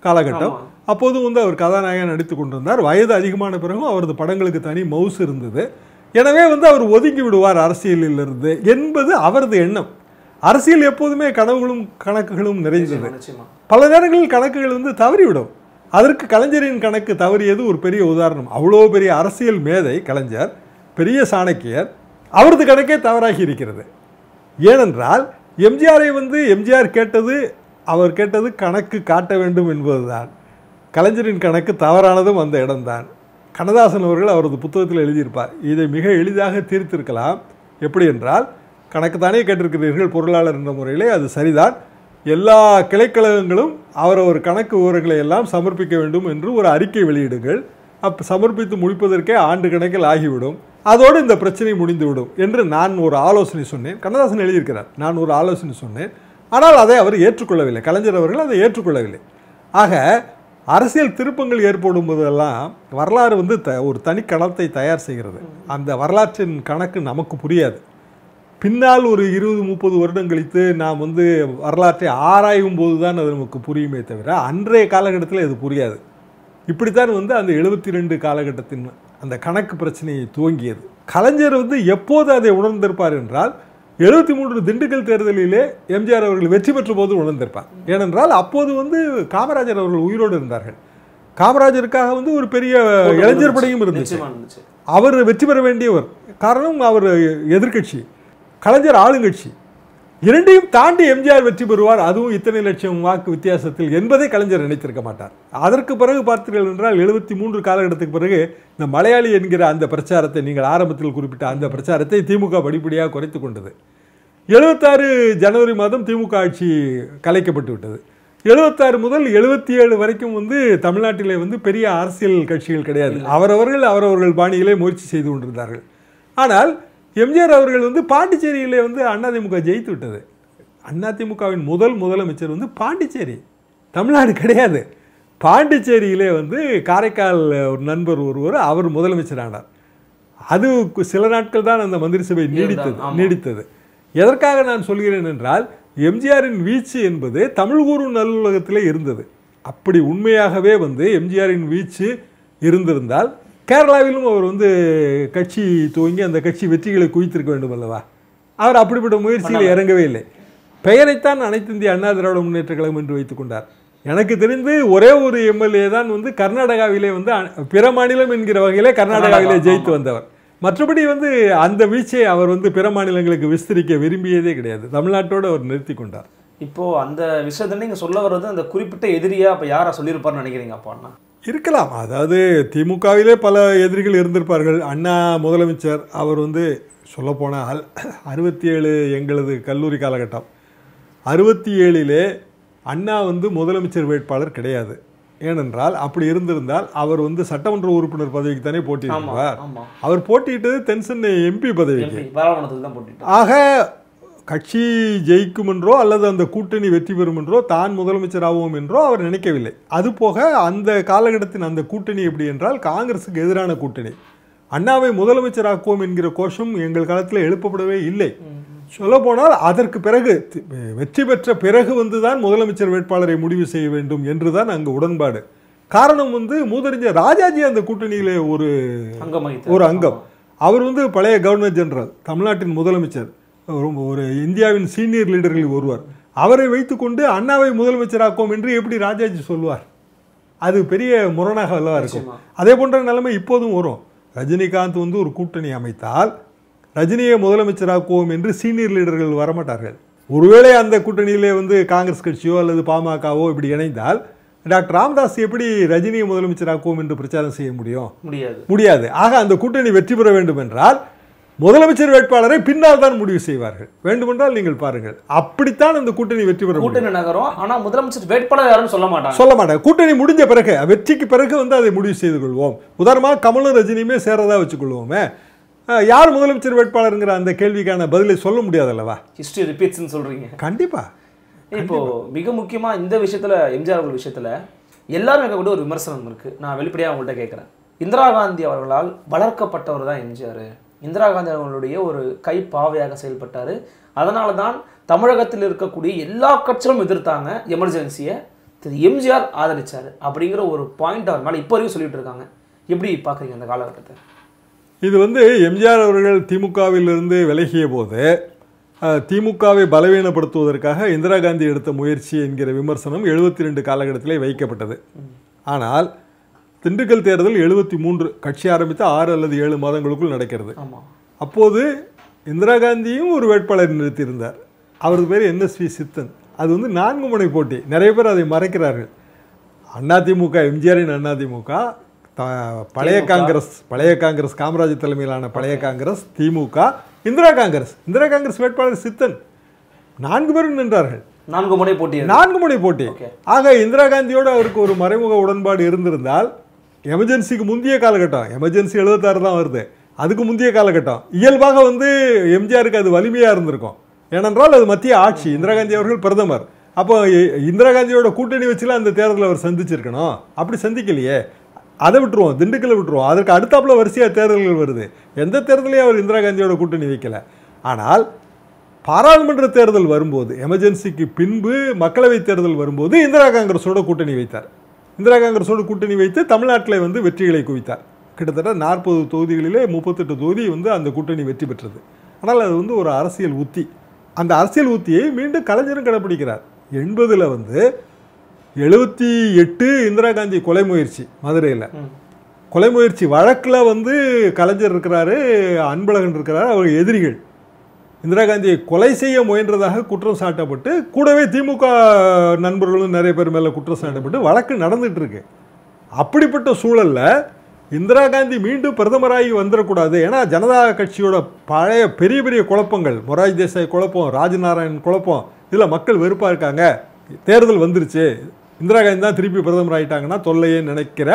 காலகட்டம் ஆமா. அப்போதும் வந்து அவர் கதாநாயகன் நடித்து கொண்டிருந்தார் வயது அதிகமான பிறகும் அவரது படங்களுக்கு தனி மவுஸ் இருந்தது எனவே வந்து அவர் ஒதுங்கி விடுவார் அரசியலில் இருந்து என்பது அவரது எண்ணம் அரசியல் எப்போதுமே கனவுகளும் கணக்குகளும் நிறைந்தது நிச்சயமா, நிச்சயமா பல நேரங்களில் கணக்குகள் வந்து தவறிவிடும் அதற்கு கலைஞரின் கணக்கு தவறியது ஒரு பெரிய உதாரணம் அவ்வளோ பெரிய அரசியல் மேதை கலைஞர் பெரிய சாணக்கியர் அவரது கணக்கே தவறாகி இருக்கிறது ஏனென்றால் எம்ஜிஆரை வந்து எம்ஜிஆர் கேட்டது அவர் கேட்டது கணக்கு காட்ட வேண்டும் என்பதுதான் கலைஞரின் கணக்கு தவறானதும் அந்த இடம்தான் கண்ணதாசன் அவர்கள் அவரது புத்தகத்தில் எழுதியிருப்பார் இதை மிக எளிதாக தீர்த்திருக்கலாம் எப்படி என்றால் கணக்கு தானே கேட்டிருக்கிறீர்கள் பொருளாளர் என்ற முறையிலே அது சரிதான் எல்லா கிளைக்கழகங்களும் அவரவர் கணக்கு விவரங்களை எல்லாம் சமர்ப்பிக்க வேண்டும் என்று ஒரு அறிக்கை வெளியிடுங்கள் அப் சமர்ப்பித்து முடிப்பதற்கே ஆண்டு கணக்கில் ஆகிவிடும் அதோடு இந்த பிரச்சனை முடிந்துவிடும் என்று நான் ஒரு ஆலோசனை சொன்னேன் கண்ணதாசன் எழுதியிருக்கிறார் நான் ஒரு ஆலோசனை சொன்னேன் ஆனால் அதை அவர் ஏற்றுக்கொள்ளவில்லை கலைஞர் அவர்கள் அதை ஏற்றுக்கொள்ளவில்லை ஆக அரசியல் திருப்பங்கள் ஏற்படும் போதெல்லாம் வரலாறு வந்து த ஒரு தனி கணத்தை தயார் செய்கிறது அந்த வரலாற்றின் கணக்கு நமக்கு புரியாது பின்னால் ஒரு இருபது முப்பது வருடம் கழித்து நாம் வந்து வரலாற்றை ஆராயும் போது தான் அது நமக்கு புரியுமே தவிர அன்றைய காலகட்டத்தில் அது புரியாது இப்படித்தான் வந்து அந்த எழுபத்தி ரெண்டு காலகட்டத்தின் அந்த கணக்கு பிரச்சனையை துவங்கியது கலைஞர் வந்து எப்போது அதை உணர்ந்திருப்பார் என்றால் எழுபத்தி மூன்று திண்டுக்கல் தேர்தலிலே எம்ஜிஆர் அவர்கள் வெற்றி பெற்ற போது உணர்ந்திருப்பார் ஏனென்றால் அப்போது வந்து காமராஜர் அவர்கள் உயிரோடு இருந்தார்கள் காமராஜருக்காக வந்து ஒரு பெரிய இளைஞர் படையும் இருந்துச்சு நிச்சயமா இருந்துச்சு அவர் வெற்றி பெற வேண்டியவர் காரணம் அவர் எதிர்க்கட்சி கலைஞர் ஆளுங்கட்சி இரண்டையும் தாண்டி எம்ஜிஆர் வெற்றி பெறுவார் அதுவும் இத்தனை லட்சம் வாக்கு வித்தியாசத்தில் என்பதை கலைஞர் நினைத்திருக்க மாட்டார் அதற்கு பிறகு பார்த்தீர்கள் என்றால் எழுபத்தி மூன்று காலகட்டத்துக்கு பிறகு இந்த மலையாளி என்கிற அந்த பிரச்சாரத்தை நீங்கள் ஆரம்பத்தில் குறிப்பிட்ட அந்த பிரச்சாரத்தை திமுக படிப்படியாக குறைத்து கொண்டது எழுபத்தாறு ஜனவரி மாதம் திமுக ஆட்சி கலைக்கப்பட்டு விட்டது எழுபத்தாறு முதல் எழுபத்தி ஏழு வரைக்கும் வந்து தமிழ்நாட்டிலே வந்து பெரிய அரசியல் கட்சிகள் கிடையாது அவரவர்கள் அவரவர்கள் பாணியிலே முயற்சி செய்து கொண்டிருந்தார்கள் ஆனால் எம்ஜிஆர் அவர்கள் வந்து பாண்டிச்சேரியிலே வந்து அதிமுக ஜெயித்து விட்டது அதிமுகவின் முதல் முதலமைச்சர் வந்து பாண்டிச்சேரி தமிழ்நாடு கிடையாது பாண்டிச்சேரியிலே வந்து காரைக்கால் ஒரு நண்பர் ஒருவர் அவர் முதலமைச்சர் ஆனார் அது கு- சில நாட்கள் தான் அந்த மந்திரி சபை நீடித்தது ஆமா. நீடித்தது எதற்காக நான் சொல்கிறேன் என்றால் எம்ஜிஆரின் வீச்சு என்பது தமிழ் கூறும் நல்லுலகத்திலே இருந்தது அப்படி உண்மையாகவே வந்து எம்ஜிஆரின் வீச்சு இருந்திருந்தால் கேரளாவிலும் அவர் வந்து கட்சி துவங்கி அந்த கட்சி வெற்றிகளை குவித்திருக்க வேண்டும் அல்லவா அவர் அப்படிப்பட்ட முயற்சியில் இறங்கவே இல்லை பெயரைத்தான் அனைத்து இந்திய அண்ணா திராவிட முன்னேற்ற கழகம் என்று வைத்துக் கொண்டார் எனக்கு தெரிந்து ஒரே ஒரு எம்எல்ஏ தான் வந்து கர்நாடகாவிலே வந்து அ- பிற மாநிலம் என்கிற வகையிலே கர்நாடகாவிலே கர்நாடகா, ஜெயித்து வந்தவர் மற்றபடி வந்து அந்த வீச்சை அவர் வந்து பிற மாநிலங்களுக்கு விஸ்தரிக்க விரும்பியதே கிடையாது தமிழ்நாட்டோடு அவர் நிறுத்தி கொண்டார் இப்போ அந்த விஷயத்தை நீங்க சொல்ல வர்றது அந்த குறிப்பிட்ட எதிரியா அப்ப யாரா சொல்லியிருப்பாருன்னு நினைக்கிறீங்க அப்பான்னா இருக்கலாம் அதாவது திமுகவிலே பல எதிரிகள் இருந்திருப்பார்கள் அண்ணா முதலமைச்சர் அவர் வந்து சொல்லப்போனால் அறுபத்தி ஏழு எங்களது கல்லூரி காலகட்டம் அறுபத்தி ஏழிலே அண்ணா வந்து முதலமைச்சர் வேட்பாளர் கிடையாது ஏனென்றால் அப்படி இருந்திருந்தால் அவர் வந்து சட்டமன்ற உறுப்பினர் பதவிக்கு தானே ஆமா போட்டியிடுவார் ஆமா அவர் போட்டியிட்டது தென்சென்னை எம்பி பதவிக்கு எம்பி பாராளுமன்றத்துக்கு தான் போட்டிட்டு ஆக கட்சி ஜெயிக்கும் என்றோ அல்லது அந்த கூட்டணி வெற்றி பெறும் என்றோ தான் முதலமைச்சர் ஆவோம் என்றோ அவர் நினைக்கவில்லை அது போக அந்த காலகட்டத்தின் அந்த கூட்டணி எப்படி என்றால் காங்கிரஸுக்கு எதிரான கூட்டணி அண்ணாவை முதலமைச்சராக்குவோம் என்கிற கோஷம் எங்கள் காலத்தில் எழுப்பப்படவே இல்லை சொல்லப்போனால் அதற்கு பிறகு தி- வெற்றி பெற்ற பிறகு வந்து தான் முதலமைச்சர் வேட்பாளரை முடிவு செய்ய வேண்டும் என்றுதான் அங்கு உடன்பாடு காரணம் வந்து மூதறிஞர் ராஜாஜி அந்த கூட்டணியிலே ஒரு அங்கம் வகித்தார். ஒரு அங்கம் அவர் வந்து பழைய கவர்னர் ஜெனரல் தமிழ்நாட்டின் முதலமைச்சர் ஒரு ஒரு இந்தியாவின் சீனியர் லீடர்களில் ஒருவர் அவரை வைத்துக்கொண்டு அண்ணாவை முதலமைச்சராக்குவோம் என்று எப்படி ராஜாஜி சொல்வார் அது பெரிய முரணாக அல்லவா இருக்கும் நிச்சயமா. அதே போன்ற நிலைமை இப்போதும் வரும் ரஜினிகாந்த் வந்து ஒரு கூட்டணி அமைத்தால் ரஜினியை முதலமைச்சராக்குவோம் என்று சீனியர் லீடர்கள் வரமாட்டார்கள் ஒருவேளை அந்த கூட்டணியிலே வந்து காங்கிரஸ் கட்சியோ அல்லது பாமகவோ இப்படி இணைந்தால் டாக்டர் ராமதாஸ் எப்படி ரஜினியை முதலமைச்சராக்குவோம் என்று பிரச்சாரம் செய்ய முடியும் முடியாது முடியாது ஆக அந்த கூட்டணி வெற்றி பெற வேண்டும் என்றால் முதலமைச்சர் வேட்பாளரை பின்னால் தான் முடிவு செய்வார்கள் வேண்டுமென்றால் நீங்கள் பாருங்கள் அப்படித்தான் அந்த கூட்டணி வெற்றி பெற முடியும் கூட்டணி நகரம் ஆனா முதலமைச்சர் வேட்பாளர் யாருன்னு சொல்ல மாட்டாங்க சொல்ல மாட்டாங்க கூட்டணி முடிஞ்ச பிறகு வெற்றிக்கு பிறகு வந்து அதை முடிவு செய்து கொள்வோம் உதாரணமாக கமலும் ரஜினியுமே சேரதா வச்சுக்கொள்வோமே அஹ், யார் முதலமைச்சர் வேட்பாளருங்கிற அந்த கேள்விக்கான பதிலை சொல்ல முடியாதல்லவா ஹிஸ்டரி ரிப்பீட்ஸ்னு சொல்றீங்க கண்டிப்பா இப்போ மிக முக்கியமா இந்த விஷயத்துல எம்ஜிஆர் அவர்கள் விஷயத்துல எல்லாரும் வைக்கக்கூடிய ஒரு விமர்சனம் இருக்கு நான் வெளிப்படையா உங்கள்கிட்ட கேட்கிறேன் இந்திரா காந்தி அவர்களால் வளர்க்கப்பட்டவர் தான் எம்ஜிஆர் இந்திரா காந்தி அவர்களுடைய ஒரு கை பாவையாக செயல்பட்டாரு அதனால தான் தமிழகத்தில் இருக்கக்கூடிய எல்லா கட்சிகளும் எதிர்த்தாங்க எமர்ஜென்சியை திரு எம்ஜிஆர் ஆதரிச்சாரு அப்படிங்கிற ஒரு பாயிண்ட் அவர் மேலே இப்போ வரைக்கும் சொல்லிட்டு இருக்காங்க எப்படி பார்க்குறீங்க அந்த காலகட்டத்தை இது வந்து எம்ஜிஆர் அவர்கள் திமுகவிலிருந்து விலகிய போது அஹ், திமுகவை பலவீனப்படுத்துவதற்காக இந்திரா காந்தி எடுத்த முயற்சி என்கிற விமர்சனம் எழுபத்தி ரெண்டு காலகட்டத்திலே வைக்கப்பட்டது ஆனால் திண்டுக்கல் தேர்தல் எழுபத்தி மூன்று கட்சி ஆரம்பித்து ஆறு அல்லது ஏழு மாதங்களுக்குள் நடக்கிறது ஆமாம் அப்போது இந்திரா காந்தியும் ஒரு வேட்பாளர் நிறுத்தியிருந்தார் அவரது பேர் என்எஸ்வி சித்தன் அது வந்து நான்கு முனை போட்டி நிறைய பேர் அதை மறைக்கிறார்கள் அதிமுக எம்ஜிஆரின் அதிமுக த- பழைய காங்கிரஸ் பழைய காங்கிரஸ் காமராஜ் தலைமையிலான பழைய காங்கிரஸ் திமுக இந்திரா காங்கிரஸ் இந்திரா காங்கிரஸ் வேட்பாளர் சித்தன் நான்கு பேரும் நின்றார்கள் நான்கு முறை போட்டி நான்கு முனை போட்டி Okay. ஆக இந்திரா காந்தியோடு அவருக்கு ஒரு மறைமுக உடன்பாடு இருந்திருந்தால் எமர்ஜென்சிக்கு முந்தைய காலகட்டம் எமர்ஜென்சி எழுபத்தாறு தான் வருது அதுக்கு முந்தைய காலகட்டம் இயல்பாக வந்து எம்ஜிஆருக்கு அது வலிமையா இருந்திருக்கும் ஏனென்றால் அது மத்திய ஆட்சி இந்திரா காந்தி அவர்கள் பிரதமர் அப்போ இ- இந்திரா காந்தியோட கூட்டணி வச்சுலாம் அந்த தேர்தலை அவர் சந்திச்சிருக்கணும் அப்படி சந்திக்கலையே அதை விட்டுருவோம் திண்டுக்கல்லை விட்டுருவோம் அதற்கு அடுத்தாப்புல வரிசையா தேர்தல்கள் வருது எந்த தேர்தலையும் அவர் இந்திரா காந்தியோட கூட்டணி வைக்கல ஆனால் பாராளுமன்ற தேர்தல் வரும்போது எமர்ஜென்சிக்கு பின்பு மக்களவைத் தேர்தல் வரும்போது இந்திரா காங்கிரஸோட கூட்டணி வைத்தார் இந்திரா காங்கிரஸோட கூட்டணி வைத்து தமிழ்நாட்டில் வந்து வெற்றிகளை குவித்தார் கிட்டத்தட்ட நாற்பது தொகுதிகளிலே முப்பத்தெட்டு தொகுதி வந்து அந்த கூட்டணி வெற்றி பெற்றது ஆனால் அது வந்து ஒரு அரசியல் உத்தி அந்த அரசியல் உத்தியை மீண்டும் கலைஞரும் கடைப்பிடிக்கிறார் எண்பதில் வந்து எழுபத்தி எட்டு இந்திரா காந்தி கொலை முயற்சி மதுரையில் கொலை முயற்சி வழக்கில் வந்து கலைஞர் இருக்கிறாரு அன்பழகன் இருக்கிறாரு அவர் எதிரிகள் இந்திரா காந்தியை கொலை செய்ய முயன்றதாக குற்றம் சாட்டப்பட்டு கூடவே திமுக நண்பர்களும் நிறைய பேர் மேலே குற்றம் சாட்டப்பட்டு வழக்கு நடந்துட்டு இருக்கு அப்படிப்பட்ட சூழல்ல இந்திரா காந்தி மீண்டும் பிரதமராகி வந்துடக்கூடாது ஏன்னா ஜனதா கட்சியோட பழைய பெரிய பெரிய குழப்பங்கள் மொராஜ் தேசாய் குழப்பம் ராஜநாராயண் குழப்பம் இதில் மக்கள் வெறுப்பாக இருக்காங்க தேர்தல் வந்துருச்சு இந்திரா காந்தி தான் திருப்பி பிரதமர் ஆயிட்டாங்கன்னா தொல்லையே நினைக்கிற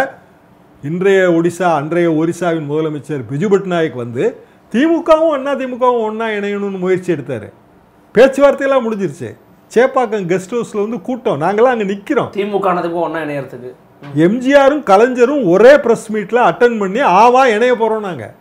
இன்றைய ஒடிசா அன்றைய ஒரிசாவின் முதலமைச்சர் பிஜு பட்நாயக் வந்து திமுகவும் அண்ணா திமுகவும் ஒன்றா இணையணும்னு முயற்சி எடுத்தார் பேச்சுவார்த்தையெல்லாம் முடிஞ்சிருச்சு சேப்பாக்கம் கெஸ்ட் ஹவுஸில் வந்து கூட்டம் நாங்களாம் அங்கே நிற்கிறோம் திமுக ஆனதுக்கும் ஒன்றா இணையறதுக்கு எம்ஜிஆரும் கலைஞரும் ஒரே ப்ரெஸ் மீட்டில் அட்டன் பண்ணி ஆமா இணைய போகிறோம் நாங்கள்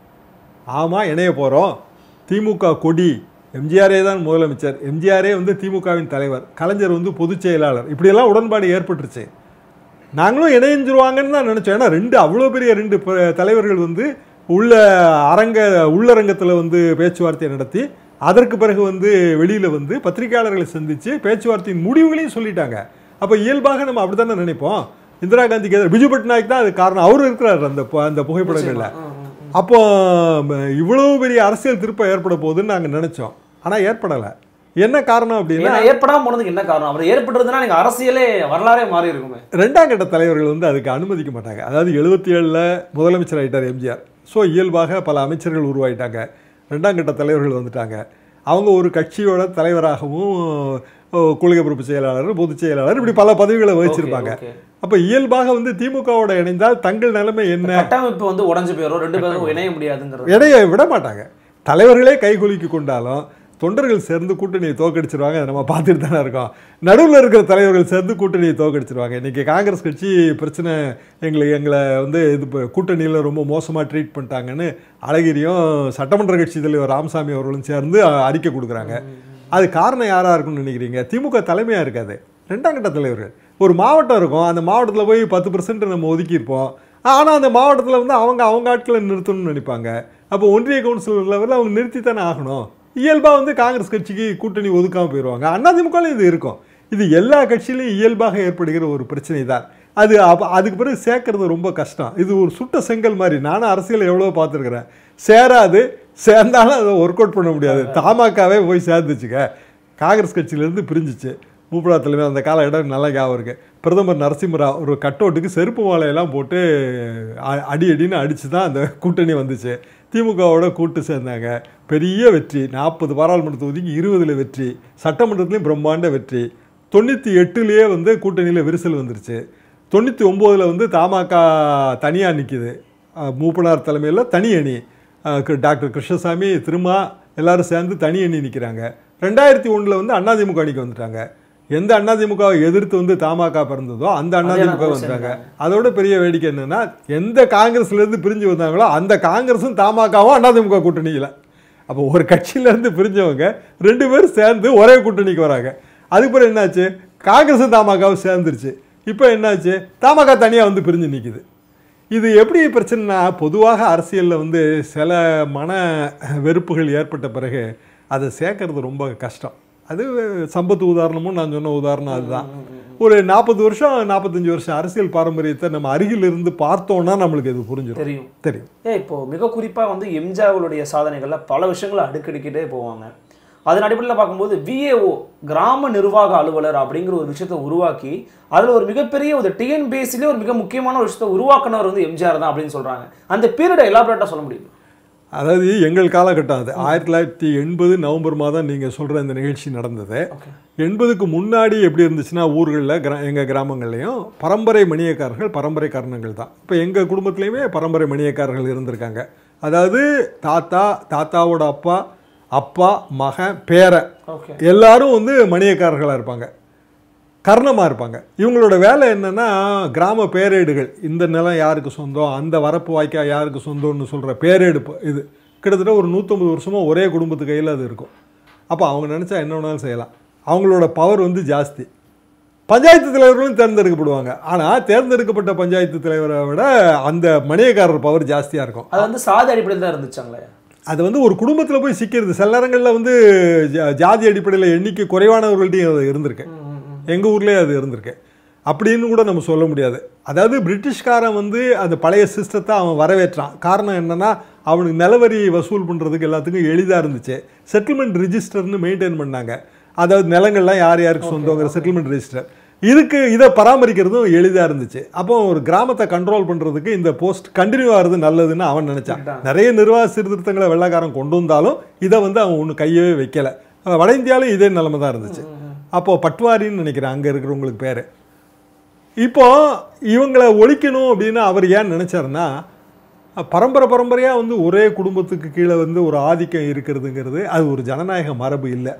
ஆமா இணைய போகிறோம் திமுக கொடி எம்ஜிஆரே தான் முதலமைச்சர் எம்ஜிஆரே வந்து திமுகவின் தலைவர் கலைஞர் வந்து பொதுச் செயலாளர் இப்படியெல்லாம் உடன்பாடு ஏற்பட்டுருச்சு நாங்களும் இணைஞ்சிருவாங்கன்னு தான் நினச்சோம் ஏன்னா ரெண்டு அவ்வளோ பெரிய ரெண்டு ப- தலைவர்கள் வந்து உள்ள அரங்க உள்ளரங்கத்தில் வந்து பேச்சுவார்த்தை நடத்தி அதற்கு பிறகு வந்து வெளியில் வந்து பத்திரிகையாளர்களை சந்தித்து பேச்சுவார்த்தையின் முடிவுகளையும் சொல்லிட்டாங்க அப்போ இயல்பாக நம்ம அப்படி தானே நினைப்போம் இந்திரா காந்திக்கு எதிராக பிஜு பட்நாயக் தான் அது காரணம் அவர் இருக்கிறார் அந்த பு- அந்த புகைப்படங்களில் ம், ம், ம். அப்போ ம, இவ்வளவு பெரிய அரசியல் திருப்பம் ஏற்பட போகுதுன்னு நாங்கள் நினைச்சோம் ஆனால் ஏற்படலை என்ன காரணம் அப்படின்னா ஏன்னா ஏற்படாம போனதுக்கு என்ன காரணம் அவர் ஏற்பட்டிருந்தா நீங்க அரசியலே வரலாறே மாறி இருக்குமே ரெண்டாம் கட்ட தலைவர்கள் வந்து அதுக்கு அனுமதிக்க மாட்டாங்க அதாவது எழுபத்தி ஏழில் முதலமைச்சர் ஆயிட்டார் எம்ஜிஆர் ஸோ இயல்பாக பல அமைச்சர்கள் உருவாயிட்டாங்க ரெண்டாம் கட்ட தலைவர்கள் வந்துட்டாங்க அவங்க ஒரு கட்சியோட தலைவராகவும் ஓ, கொள்கை பொறுப்பு செயலாளர் பொதுச் செயலாளர் இப்படி பல பதவிகளை வகிச்சிருப்பாங்க Okay, okay. அப்போ இயல்பாக வந்து திமுகவோட இணைந்தால் தங்கள் நிலைமை என்ன கட்டமைப்பு வந்து உடைஞ்சு போயிடும் ரெண்டு பேரும் இணைய முடியாதுங்கிறது இடைய விட மாட்டாங்க தலைவர்களே கைகுலுக்கி கொண்டாலும் தொண்டர்கள் சேர்ந்து கூட்டணியை தோக்கடிச்சிருவாங்க அதை நம்ம பார்த்துட்டு தானே இருக்கோம் நடுவில் இருக்கிற தலைவர்கள் சேர்ந்து கூட்டணியை தோக்கடிச்சிருவாங்க இன்னைக்கு காங்கிரஸ் கட்சி பிரச்சனை எங்களை எங்களை வந்து இது ப- கூட்டணியில் ரொம்ப மோசமாக ட்ரீட் பண்ணிட்டாங்கன்னு அழகிரியும் சட்டமன்ற கட்சி தலைவர் ராமசாமி அவர்களும் சேர்ந்து அ, அறிக்கை கொடுக்குறாங்க அது காரணம் யாராக இருக்கும்னு நினைக்கிறீங்க திமுக தலைமையாக இருக்காது ரெண்டாம் கட்ட தலைவர்கள் ஒரு மாவட்டம் இருக்கும் அந்த மாவட்டத்தில் போய் பத்து பர்சன்ட் நம்ம ஒதுக்கியிருப்போம் ஆனால் அந்த மாவட்டத்தில் வந்து அவங்க அவங்க ஆட்களை நிறுத்தணும்னு நினைப்பாங்க அப்போ ஒன்றிய கவுன்சில் லெவலில் அவங்க நிறுத்தி தானே ஆகணும் இயல்பாக வந்து காங்கிரஸ் கட்சிக்கு கூட்டணி ஒதுக்காமல் போயிடுவாங்க அதிமுகலையும் இது இருக்கும் இது எல்லா கட்சியிலையும் இயல்பாக ஏற்படுகிற ஒரு பிரச்சனை தான் அது அப்போ அதுக்கு பிறகு சேர்க்கறது ரொம்ப கஷ்டம் இது ஒரு சுட்ட செங்கல் மாதிரி நானும் அரசியல் எவ்வளோ பார்த்துருக்குறேன் சேராது சேர்ந்தாலும் அதை ஒர்க் அவுட் பண்ண முடியாது தமாகாவே போய் சேர்ந்துச்சுங்க காங்கிரஸ் கட்சியிலேருந்து பிரிஞ்சிச்சு மூப்படா தலைமை அந்த காலகட்டம் நல்லா ஞாபகம் இருக்கு பிரதமர் நரசிம்மராவ் ஒரு கட்டோட்டுக்கு செருப்பு மாலையெல்லாம் போட்டு அ- அடி அடின்னு அடித்து தான் அந்த கூட்டணி வந்துச்சு திமுகவோட கூட்டு சேர்ந்தாங்க பெரிய வெற்றி நாற்பது பாராளுமன்ற தொகுதிக்கு இருபதில் வெற்றி சட்டமன்றத்துலேயும் பிரம்மாண்ட வெற்றி தொண்ணூற்றி எட்டுலேயே வந்து கூட்டணியில் விரிசல் வந்துருச்சு தொண்ணூற்றி ஒம்போதில் வந்து தமாக தனியாக நிற்கிது மூப்பனார் தலைமையில் தனி அணி அஹ் கு- டாக்டர் கிருஷ்ணசாமி திருமா எல்லாரும் சேர்ந்து தனி அணி நிற்கிறாங்க ரெண்டாயிரத்தி ஒன்றில் வந்து அதிமுக அணிக்கு வந்துட்டாங்க எந்த அதிமுகவை எதிர்த்து வந்து தமாக பிறந்ததோ அந்த அதிமுக கூட வந்துட்டாங்க அதோட பெரிய வேடிக்கை என்னன்னா எந்த காங்கிரஸ்ல இருந்து பிரிஞ்சு வந்தாங்களோ அந்த காங்கிரஸும் தமாகவும் அதிமுக கூட்டணியில் அப்போ ஒரு கட்சியில இருந்து பிரிஞ்சவங்க ரெண்டு பேரும் சேர்ந்து ஒரே கூட்டணிக்கு வராங்க அதுக்கு பிறகு என்னாச்சு காங்கிரஸும் தமாகவும் சேர்ந்துருச்சு இப்போ என்னாச்சு தமாக தனியாக வந்து பிரிஞ்சு நிற்கிது இது எப்படி பிரச்சனைனா பொதுவாக அரசியலில் வந்து சில மன வெறுப்புகள் ஏற்பட்ட பிறகு அதை சேர்க்கறது ரொம்ப கஷ்டம் அது சம்பத்து உதாரணமும் நான் சொன்ன உதாரணம் அதுதான் ஒரு நாற்பது வருஷம் நாற்பத்தஞ்சு வருஷம் அரசியல் பாரம்பரியத்தை நம்ம அருகில் இருந்து பார்த்தோம்னா நம்மளுக்கு இது புரிஞ்சிடும் தெரியும் தெரியும் ஏ இப்போ மிக குறிப்பா வந்து எம்ஜிஆர்களுடைய சாதனைகள்ல பல விஷயங்களை அடுக்கடிக்கிட்டே போவாங்க அதன் அடிப்படையில் பார்க்கும்போது விஏஓ கிராம நிர்வாக அலுவலர் அப்படிங்கிற ஒரு விஷயத்தை உருவாக்கி அதுல ஒரு மிகப்பெரிய ஒரு டிஎன்பிஎஸ்சிலே ஒரு மிக முக்கியமான ஒரு விஷயத்தை உருவாக்குனவர் வந்து எம்ஜிஆர் தான் அப்படின்னு சொல்றாங்க அந்த பீரியடை எலாபரேட்டா சொல்ல முடியும் அதாவது எங்கள் காலகட்டம் அது ஆயிரத்தி தொள்ளாயிரத்தி எண்பது நவம்பர் மாதம் நீங்கள் சொல்கிற இந்த நிகழ்ச்சி நடந்தது ஓகே எண்பதுக்கு முன்னாடி எப்படி இருந்துச்சுன்னா ஊர்களில் கிரா எங்கள் கிராமங்கள்லையும் பரம்பரை மணியக்காரர்கள் பரம்பரை காரணங்கள் தான் இப்போ எங்கள் குடும்பத்துலேயுமே பரம்பரை மணியக்காரர்கள் இருந்திருக்காங்க அதாவது தாத்தா தாத்தாவோட அப்பா அப்பா மகன் பேரன் ஓகே எல்லாரும் வந்து மணியக்காரர்களாக இருப்பாங்க கர்ணமாக இருப்பாங்க இவங்களோட வேலை என்னன்னா கிராம பேரேடுகள் இந்த நிலம் யாருக்கு சொந்தம் அந்த வரப்பு வாய்க்கா யாருக்கு சொந்தம்னு சொல்கிற பேரேடு ப- இது கிட்டத்தட்ட ஒரு நூற்றம்பது வருஷமாக ஒரே குடும்பத்து கையில் அது இருக்கும் அப்போ அவங்க நினச்சா என்ன வேணாலும் செய்யலாம் அவங்களோட பவர் வந்து ஜாஸ்தி பஞ்சாயத்து தலைவர்களும் தேர்ந்தெடுக்கப்படுவாங்க ஆனால் தேர்ந்தெடுக்கப்பட்ட பஞ்சாயத்து தலைவரை விட அந்த மணியக்காரர் பவர் ஜாஸ்தியாக இருக்கும் அது வந்து சாதி அடிப்படையில் தான் இருந்துச்சாங்களே அது வந்து ஒரு குடும்பத்தில் போய் சிக்கிறது சில நேரங்களில் வந்து ஜா- ஜாதி அடிப்படையில் எண்ணிக்கை குறைவானவர்கள்ட்டையும் அது இருந்திருக்கு எங்கள் ஊர்லேயே அது இருந்திருக்கு அப்படின்னு கூட நம்ம சொல்ல முடியாது அதாவது பிரிட்டிஷ்காரன் வந்து அந்த பழைய சிஸ்டத்தை அவன் வரவேற்றான் காரணம் என்னன்னா அவனுக்கு நிலவரி வசூல் பண்ணுறதுக்கு எல்லாத்துக்கும் எளிதாக இருந்துச்சு செட்டில்மெண்ட் ரிஜிஸ்டர்னு மெயின்டைன் பண்ணாங்க அதாவது நிலங்கள்லாம் யார் யாருக்கு சொந்தங்கிற செட்டில்மெண்ட் ரெஜிஸ்டர் இதுக்கு இதை பராமரிக்கிறதும் எளிதாக இருந்துச்சு அப்போ ஒரு கிராமத்தை கண்ட்ரோல் பண்ணுறதுக்கு இந்த போஸ்ட் கண்டினியூ ஆகிறது நல்லதுன்னு அவன் நினச்சான் நிறைய நிர்வாக சீர்திருத்தங்களை வெள்ளைக்காரன் கொண்டு வந்தாலும் இதை வந்து அவன் ஒன்றும் கையவே வைக்கல அஹ் வட இந்தியாவிலும் இதே நிலைமை தான் இருந்துச்சு அப்போது பட்வாரின்னு நினைக்கிறேன் அங்கே இருக்கிறவங்களுக்கு பேர் இப்போ இவங்களை ஒழிக்கணும் அப்படின்னு அவர் ஏன் நினைச்சாருன்னா பரம்பரை பரம்பரையாக வந்து ஒரே குடும்பத்துக்கு கீழே வந்து ஒரு ஆதிக்கம் இருக்கிறதுங்கிறது அது ஒரு ஜனநாயக மரபு இல்லை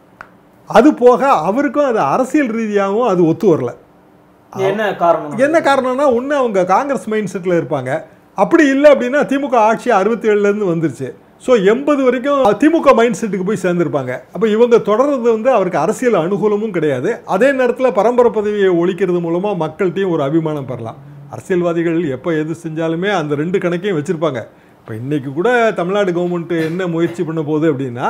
அது போக அவருக்கும் அது அரசியல் ரீதியாகவும் அது ஒத்து வரல என்ன காரணம் என்ன காரணம்னா ஒன்று அவங்க காங்கிரஸ் மைண்ட் செட்டில் இருப்பாங்க அப்படி இல்லை அப்படின்னா திமுக ஆட்சி அறுபத்தி ஏழுலேருந்து வந்துருச்சு ஸோ எண்பது வரைக்கும் திமுக மைண்ட் செட்டுக்கு போய் சேர்ந்துருப்பாங்க அப்போ இவங்க தொடர்றது வந்து அவருக்கு அரசியல் அனுகூலமும் கிடையாது அதே நேரத்தில் பரம்பரை பதவியை ஒழிக்கிறது மூலமாக மக்கள்கிட்டையும் ஒரு அபிமானம் பெறலாம் அரசியல்வாதிகள் எப்போ எது செஞ்சாலுமே அந்த ரெண்டு கணக்கையும் வச்சுருப்பாங்க இப்போ இன்னைக்கு கூட தமிழ்நாடு கவர்மெண்ட் என்ன முயற்சி பண்ண போகுது அப்படின்னா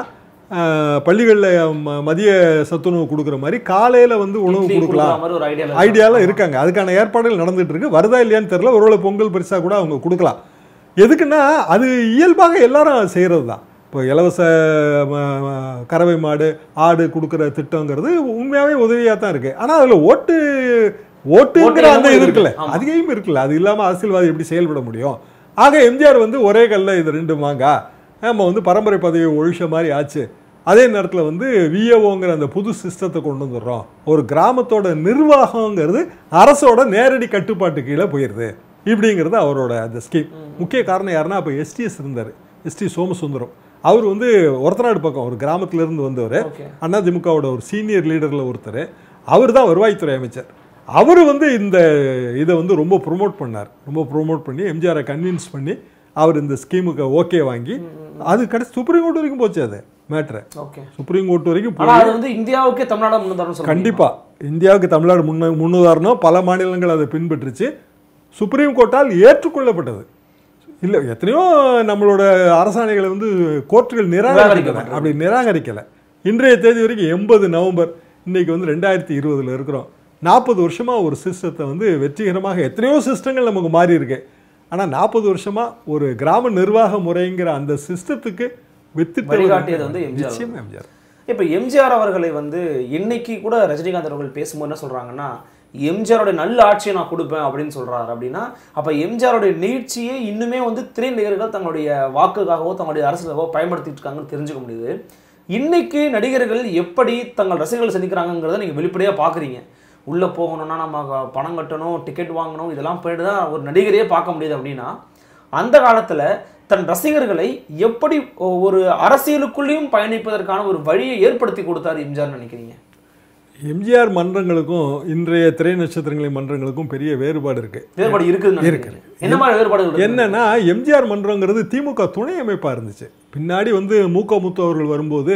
பள்ளிகளில் மதிய சத்துணவு கொடுக்குற மாதிரி காலையில் வந்து உணவு இட்லி கொடுக்கலாம் கொடுக்குற மாதிரி ஒரு ஐடியா ஐடியாவில் இருக்காங்க அதுக்கான ஏற்பாடுகள் நடந்துட்டு இருக்கு வருதா இல்லையான்னு தெரியல ஒருவேளை பொங்கல் பரிசா கூட அவங்க கொடுக்கலாம் எதுக்குன்னா அது இயல்பாக எல்லாரும் செய்கிறது தான் இப்போ இலவச ம, ம, கறவை மாடு ஆடு கொடுக்குற திட்டங்கிறது உண்மையாகவே உதவியாக தான் இருக்குது ஆனால் அதில் ஓட்டு ஓட்டுங்கிற அந்த இது இருக்குல்ல ஆமா. அதிகம் இருக்குல்ல அது இல்லாமல் அரசியல்வாதி எப்படி செயல்பட முடியும் ஆக எம்ஜிஆர் வந்து ஒரே கல்ல இது ரெண்டு மாங்கா நம்ம வந்து பரம்பரை பதவியை ஒழிச்ச மாதிரி ஆச்சு அதே நேரத்தில் வந்து விஏஓங்கிற அந்த புது சிஸ்டத்தை கொண்டு வந்துடுறோம் ஒரு கிராமத்தோட நிர்வாகங்கிறது அரசோட நேரடி கட்டுப்பாட்டு கீழே போயிடுது இப்படிங்கிறது அவரோட அந்த ஸ்கீம் முக்கிய காரணம் யாருன்னா அப்போ எஸ்டிஎஸ் இருந்தார் எஸ்டி சோமசுந்தரம் அவர் வந்து ஒருத்தநாடு பக்கம் ஒரு கிராமத்துல இருந்து வந்தவர் ஓகே அதிமுகவோட ஒரு சீனியர் லீடரில் ஒருத்தர் அவர் தான் வருவாய்த்துறை அமைச்சர் அவர் வந்து இந்த இதை வந்து ரொம்ப ப்ரொமோட் பண்ணார் ரொம்ப ப்ரொமோட் பண்ணி எம்ஜிஆரை கன்வின்ஸ் பண்ணி அவர் இந்த ஸ்கீமுக்கு ஓகே வாங்கி அது கடைசி சுப்ரீம் கோர்ட் வரைக்கும் போச்சு அது மேட்ரு ஓகே சுப்ரீம் கோர்ட் வரைக்கும் ஆனா போய் அது வந்து இந்தியாவுக்கே தமிழ்நாடு முன்னுதாரணம் சொல்ல கண்டிப்பா இந்தியாவுக்கு தமிழ்நாடு முன்ன முன்னுதாரணம் பல மாநிலங்கள் அதை பின்பற்றுச்சு சுப்ரீம் கோர்ட்டால் ஏற்றுக்கொள்ளப்பட்டது இல்லை எத்தனையோ நம்மளோட அரசாணைகளை வந்து கோர்ட்டுகள் நிராகரிக்கல நிராகரிக்கப்பட்டது. அப்படி நிராகரிக்கலை இன்றைய தேதி வரைக்கும் எண்பது நவம்பர் இன்னைக்கு வந்து ரெண்டாயிரத்தி இருபதுல இருக்கிறோம் நாற்பது வருஷமா ஒரு சிஸ்டத்தை வந்து வெற்றிகரமாக எத்தனையோ சிஸ்டங்கள் நமக்கு மாறி இருக்கு ஆனா நாற்பது வருஷமா ஒரு கிராம நிர்வாக முறைங்கிற அந்த சிஸ்டத்துக்கு வித்திட்டு வழிகாட்டியது வந்து எம்ஜிஆர் நிச்சயமா எம்ஜிஆர் இப்போ எம்ஜிஆர் அவர்களை வந்து இன்னைக்கு கூட ரஜினிகாந்த் அவர்கள் பேசும்போது என்ன சொல்றாங்கன்னா எம்ஜிஆரோட நல்ல ஆட்சியை நான் கொடுப்பேன் அப்படின்னு சொல்றாரு அப்படின்னா அப்ப எம்ஜிஆரோட நீட்சியை இன்னுமே வந்து திரைநடிகர்கள் தங்களுடைய வாக்குக்காகவோ தங்களுடைய அரசுக்காகவோ பயன்படுத்திட்டு இருக்காங்கன்னு தெரிஞ்சுக்க முடியுது இன்னைக்கு நடிகர்கள் எப்படி தங்கள் ரசிகர்களை சந்திக்கிறாங்கங்கிறத நீங்க வெளிப்படையா பாக்குறீங்க உள்ள போகணும்னா நம்ம பணம் கட்டணும் டிக்கெட் வாங்கணும் இதெல்லாம் போயிட்டு தான் ஒரு நடிகரையே பார்க்க முடியுது அப்படின்னா அந்த காலத்துல தன் ரசிகர்களை எப்படி ஒரு அரசியலுக்குள்ளேயும் பயணிப்பதற்கான ஒரு வழியை ஏற்படுத்தி கொடுத்தாரு எம்ஜிஆர் நினைக்கிறீங்க எம்ஜிஆர் மன்றங்களுக்கும் இன்றைய திரை நட்சத்திரங்களின் மன்றங்களுக்கும் பெரிய வேறுபாடு இருக்கு வேறுபாடு இருக்குதுன்னு இருக்கு. நினைக்கிறீங்க. என்ன மாதிரி வேறுபாடுகள் இருக்கு? என்னன்னா எம்ஜிஆர் மன்றங்கிறது திமுக துணை அமைப்பா இருந்துச்சு பின்னாடி வந்து மூக்க முத்து அவர்கள் வரும்போது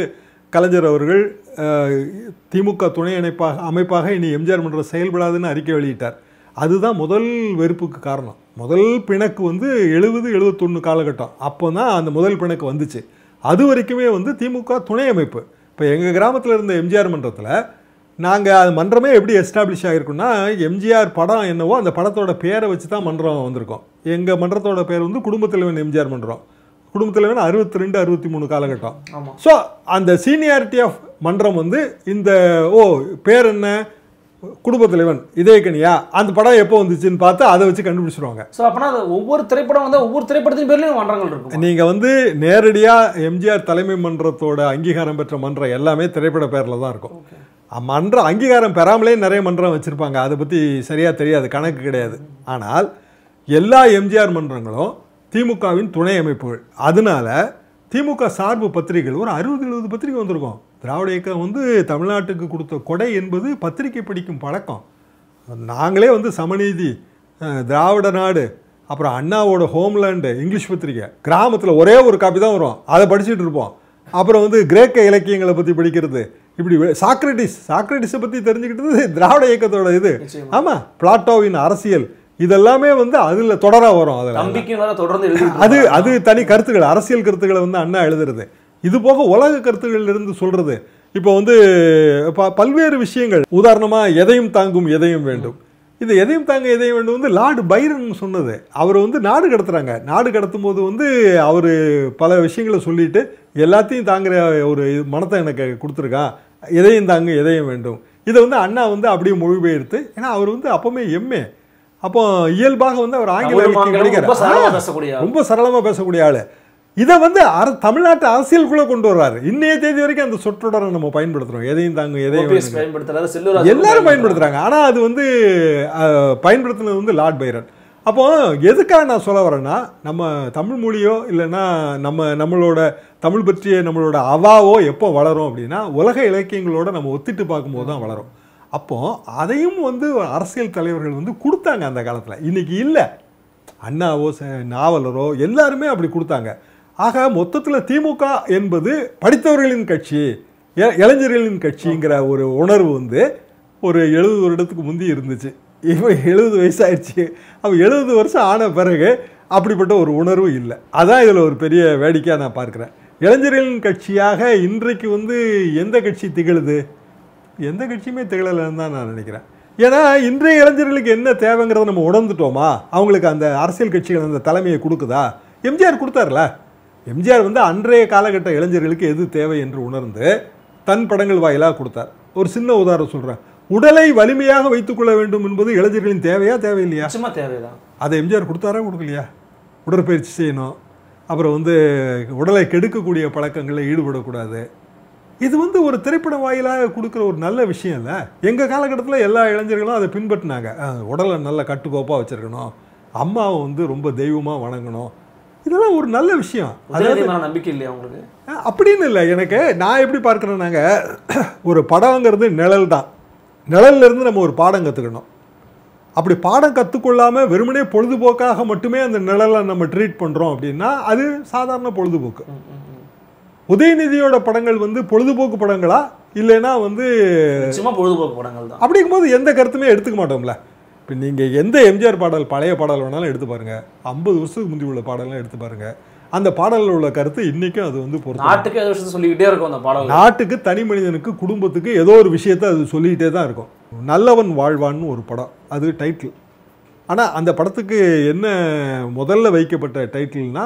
கலைஞர் அவர்கள் அஹ், திமுக துணை இணைப்பாக அமைப்பாக இனி எம்ஜிஆர் மன்றம் செயல்படாதுன்னு அறிக்கை வெளியிட்டார் அதுதான் முதல் வெறுப்புக்கு காரணம் முதல் பிணக்கு வந்து எழுபது எழுபத்தொன்று காலகட்டம் அப்போ தான் அந்த முதல் பிணக்கு வந்துச்சு அது வரைக்குமே வந்து திமுக துணை அமைப்பு இப்போ எங்கள் கிராமத்தில் இருந்த எம்ஜிஆர் மன்றத்தில் நாங்கள் அது மன்றமே எப்படி எஸ்டாப்ளிஷ் ஆகிருக்குன்னா எம்ஜிஆர் படம் என்னவோ அந்த படத்தோட பேரை வச்சு தான் மன்றம் வந்திருக்கோம் எங்கள் மன்றத்தோட பேர் வந்து குடும்பத் தலைவன் எம்ஜிஆர் மன்றம் குடும்பத் தலைவன் அறுபத்தி ரெண்டு அறுபத்தி மூணு காலகட்டம் ஆமா ஸோ அந்த சீனியாரிட்டி ஆஃப் மன்றம் வந்து இந்த ஓ பேர் என்ன குடும்பத் தலைவன் இதயக்கனியா அந்த படம் எப்போ வந்துச்சுன்னு பார்த்து அதை வச்சு கண்டுபிடிச்சிருவாங்க ஸோ அப்பனா அது ஒவ்வொரு திரைப்படம் வந்து ஒவ்வொரு திரைப்படத்தின் பேர்லயும் மன்றங்கள் இருக்கும் நீங்கள் வந்து நேரடியாக எம்ஜிஆர் தலைமை மன்றத்தோட அங்கீகாரம் பெற்ற மன்றம் எல்லாமே திரைப்பட பேரில் தான் இருக்கும் ஓகே மன்றம் அங்கீகாரம் பெறாமலே நிறைய மன்றம் வச்சுருப்பாங்க அதை பற்றி சரியாக தெரியாது கணக்கு கிடையாது ஆனால் எல்லா எம்ஜிஆர் மன்றங்களும் திமுகவின் துணை அமைப்புகள் அதனால திமுக சார்பு பத்திரிகைகள் ஒரு அறுபது எழுபது பத்திரிகை வந்திருக்கும் திராவிட இயக்கம் வந்து தமிழ்நாட்டுக்கு கொடுத்த கொடை என்பது பத்திரிகை படிக்கும் பழக்கம் நாங்களே வந்து சமநீதி அஹ், திராவிட நாடு அப்புறம் அண்ணாவோட ஹோம்லேண்டு இங்கிலீஷ் பத்திரிக்கை கிராமத்தில் ஒரே ஒரு காப்பி தான் வரும் அதை படிச்சுட்டு இருப்போம் அப்புறம் வந்து கிரேக்க இலக்கியங்களை பற்றி படிக்கிறது இப்படி வெ- சாக்ரட்டிஸ் சாக்ரட்டிஸை பற்றி தெரிஞ்சுக்கிட்டது திராவிட இயக்கத்தோட இது நிச்சயமா. ஆமாம் பிளாட்டோவின் அரசியல் இதெல்லாமே வந்து அதில் தொடரா வரும் அதில் தம்பிக்கும் வேற தொடர்ந்து எழுதி அது அது தனி கருத்துக்கள் அரசியல் கருத்துக்களை வந்து அண்ணா எழுதுறது இது போக உலக கருத்துக்கள் இருந்து சொல்றது இப்போ வந்து ப- பல்வேறு விஷயங்கள் உதாரணமா எதையும் தாங்கும் எதையும் வேண்டும் இது எதையும் தாங்க எதையும் வேண்டும் வந்து லார்டு பைரன் சொன்னது அவர் வந்து நாடு கடத்துறாங்க நாடு கடத்தும் போது வந்து அவர் பல விஷயங்களை சொல்லிட்டு எல்லாத்தையும் தாங்குற ஒரு மனத்தை எனக்கு கொடுத்துருக்கான் எதையும் தாங்க எதையும் வேண்டும் இதை வந்து அண்ணா வந்து அப்படியே மொழிபெயர்த்து ஏன்னா அவர் வந்து அப்பவுமே எம்ஏ அப்போ இயல்பாக வந்து அவர் ஆங்கில தமிழ் இலக்கியம் மாநிலம் ரொம்ப சரளமா கிடைக்கிறார் பேசக்கூடிய ஆள். ரொம்ப சரளமாக பேசக்கூடிய ஆள் இதை வந்து அர தமிழ்நாட்டு அரசியலுக்குள்ளே கொண்டு வர்றாரு இன்னைய தேதி வரைக்கும் அந்த சொற்றொடரை நம்ம பயன்படுத்துறோம் எதையும் தாங்க எதையும் OPS வேணுங்க. பயன்படுத்துறாரு செல்லூர் எல்லாரும் பயன்படுத்துறாங்க ஆனா அது வந்து அஹ், பயன்படுத்துனது வந்து லார்ட் பைரன் அப்போ எதுக்காக நான் சொல்ல வரேன்னா நம்ம தமிழ் மொழியோ இல்லைன்னா நம்ம நம்மளோட தமிழ் பற்றிய நம்மளோட அவாவோ எப்போ வளரும் அப்படின்னா உலக இலக்கியங்களோட நம்ம ஒத்திட்டு பார்க்கும்போது தான் வளரும் அப்போ அதையும் வந்து அரசியல் தலைவர்கள் வந்து கொடுத்தாங்க அந்த காலத்தில் இன்னைக்கு இல்லை அண்ணாவோ ச- நாவலரோ எல்லாருமே அப்படி கொடுத்தாங்க ஆக மொத்தத்தில் திமுக என்பது படித்தவர்களின் கட்சி இ- இளைஞர்களின் கட்சிங்கிற ஒரு உணர்வு வந்து ஒரு எழுபது வருடத்துக்கு முந்தி இருந்துச்சு இப்போ எழுபது வயசாயிடுச்சு அப்போ எழுபது வருஷம் ஆன பிறகு அப்படிப்பட்ட ஒரு உணர்வு இல்லை அதான் இதில் ஒரு பெரிய வேடிக்கையாக நான் பார்க்குறேன் இளைஞர்களின் கட்சியாக இன்றைக்கு வந்து எந்த கட்சி திகழுது எந்த கட்சியுமே திகழலைன்னு தான் நான் நினைக்கிறேன் ஏன்னா இன்றைய இளைஞர்களுக்கு என்ன தேவைங்கிறத நம்ம உணர்ந்துட்டோமா அவங்களுக்கு அந்த அரசியல் கட்சிகள் அந்த தலைமையை கொடுக்குதா எம்ஜிஆர் கொடுத்தாருல எம்ஜிஆர் வந்து அன்றைய காலகட்ட இளைஞர்களுக்கு எது தேவை என்று உணர்ந்து தன் படங்கள் வாயிலாக கொடுத்தார் ஒரு சின்ன உதாரணம் சொல்கிறேன் உடலை வலிமையாக வைத்துக்கொள்ள வேண்டும் என்பது இளைஞர்களின் தேவையா தேவையில்லையா நிச்சயமா தேவைதான் அதை எம்ஜிஆர் கொடுத்தாரா கொடுக்கலையா உடற்பயிற்சி செய்யணும் அப்புறம் வந்து உடலை கெடுக்கக்கூடிய பழக்கங்களில் ஈடுபடக்கூடாது இது வந்து ஒரு திரைப்படம் வாயிலாக கொடுக்குற ஒரு நல்ல விஷயம் இல்லை எங்கள் காலகட்டத்தில் எல்லா இளைஞர்களும் அதை பின்பற்றினாங்க அஹ், உடலை நல்ல கட்டுக்கோப்பாக வச்சுருக்கணும் அம்மாவை வந்து ரொம்ப தெய்வமாக வணங்கணும் இதெல்லாம் ஒரு நல்ல விஷயம் உதயநிதி மேல நம்பிக்கை இல்லையா உங்களுக்கு அஹ், அப்படின்னு இல்லை எனக்கு நான் எப்படி பார்க்குறேன்னாங்க ஒரு படங்கிறது நிழல் தான் நிழல்ல இருந்து நம்ம ஒரு பாடம் கற்றுக்கணும் அப்படி பாடம் கற்றுக்கொள்ளாம வெறுமனே பொழுதுபோக்காக மட்டுமே அந்த நிழலை நம்ம ட்ரீட் பண்ணுறோம் அப்படின்னா அது சாதாரண பொழுதுபோக்கு ம், ம், ம். உதயநிதியோட படங்கள் வந்து பொழுதுபோக்கு படங்களா இல்லைன்னா வந்து நிச்சயமா பொழுதுபோக்கு படங்கள் தான் அப்படிங்கும்போது எந்த கருத்துமே எடுத்துக்க மாட்டோம்ல இப்போ நீங்கள் எந்த எம்ஜிஆர் பாடல் பழைய பாடல் வேணாலும் எடுத்து பாருங்க ஐம்பது வருஷத்துக்கு முந்தி உள்ள பாடலாம் எடுத்து பாருங்க அந்த பாடலில் உள்ள கருத்து இன்னைக்கும் அது வந்து பொறுத்து நாட்டுக்கு ஏதோ விஷயத்தை சொல்லிக்கிட்டே இருக்கும் அந்த பாடல் நாட்டுக்கு தனி மனிதனுக்கு குடும்பத்துக்கு ஏதோ ஒரு விஷயத்தை அது சொல்லிக்கிட்டே தான் இருக்கும் நல்லவன் வாழ்வான்னு ஒரு படம் அது டைட்டில் ஆனால் அந்த படத்துக்கு என்ன முதல்ல வைக்கப்பட்ட டைட்டில்னா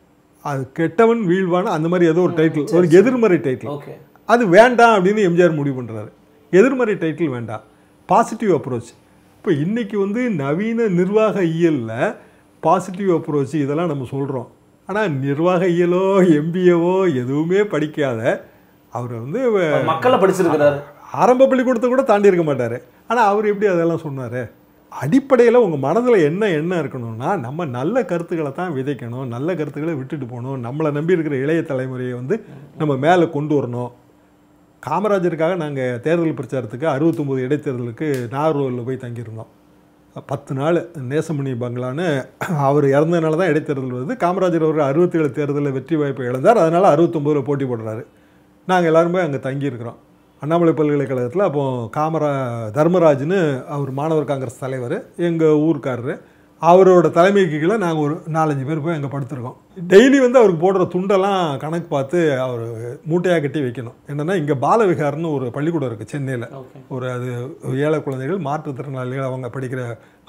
அது கெட்டவன் வீழ்வான் அந்த மாதிரி ஏதோ ஒரு டைட்டில் ஒரு எதிர்மறை டைட்டில் ஓகே அது வேண்டாம் அப்படின்னு எம்ஜிஆர் முடிவு பண்ணுறாரு எதிர்மறை டைட்டில் வேண்டாம் பாசிட்டிவ் அப்ரோச் இப்போ இன்னைக்கு வந்து நவீன நிர்வாக இயலில் பாசிட்டிவ் அப்ரோச் இதெல்லாம் நம்ம சொல்கிறோம் ஆனால் நிர்வாக இயலோ எம்பிஏவோ எதுவுமே படிக்காத அவர் வந்து அவர் மக்களை படிச்சிருக்கிறாரு ஆரம்ப பள்ளிக்கூடத்தை கூட தாண்டி இருக்க மாட்டார் ஆனால் அவர் எப்படி அதெல்லாம் சொன்னார் அடிப்படையில் உங்கள் மனதில் என்ன எண்ணம் இருக்கணும்னா நம்ம நல்ல கருத்துக்களை தான் விதைக்கணும் நல்ல கருத்துக்களை விட்டுட்டு போகணும் நம்மளை நம்பி இருக்கிற இளைய தலைமுறையை வந்து நம்ம மேலே கொண்டு வரணும் காமராஜருக்காக நாங்கள் தேர்தல் பிரச்சாரத்துக்கு அறுபத்தொம்போது இடைத்தேர்தலுக்கு நாகர்கோவிலில் போய் தங்கியிருந்தோம் பத்து நாள் நேசமணி பங்களான்னு அவர் இறந்ததுனால தான் இடைத்தேர்தல் வருது காமராஜர் அவர் அறுபத்தேழு தேர்தலில் வெற்றி வாய்ப்பை இழந்தார் அதனால் அறுபத்தொம்போதில் போட்டி போடுறாரு நாங்கள் எல்லாருமே அங்கே தங்கியிருக்கிறோம் அண்ணாமலை பல்கலைக்கழகத்தில் அப்போ காமரா தர்மராஜ்னு அவர் மாணவர் காங்கிரஸ் தலைவர் எங்கள் ஊருக்காரரு அவரோட தலைமைக்கு கீழே நாங்கள் ஒரு நாலஞ்சு பேர் போய் அங்கே படுத்திருக்கோம் டெய்லி வந்து அவருக்கு போடுற துண்டெல்லாம் கணக்கு பார்த்து அவர் மூட்டையாக கட்டி வைக்கணும் என்னென்னா இங்கே பாலவிகார்னு ஒரு பள்ளிக்கூடம் இருக்குது சென்னையில் ஓகே ஒரு அது ஏழை குழந்தைகள் மாற்றுத்திறனாளிகள் அவங்க படிக்கிற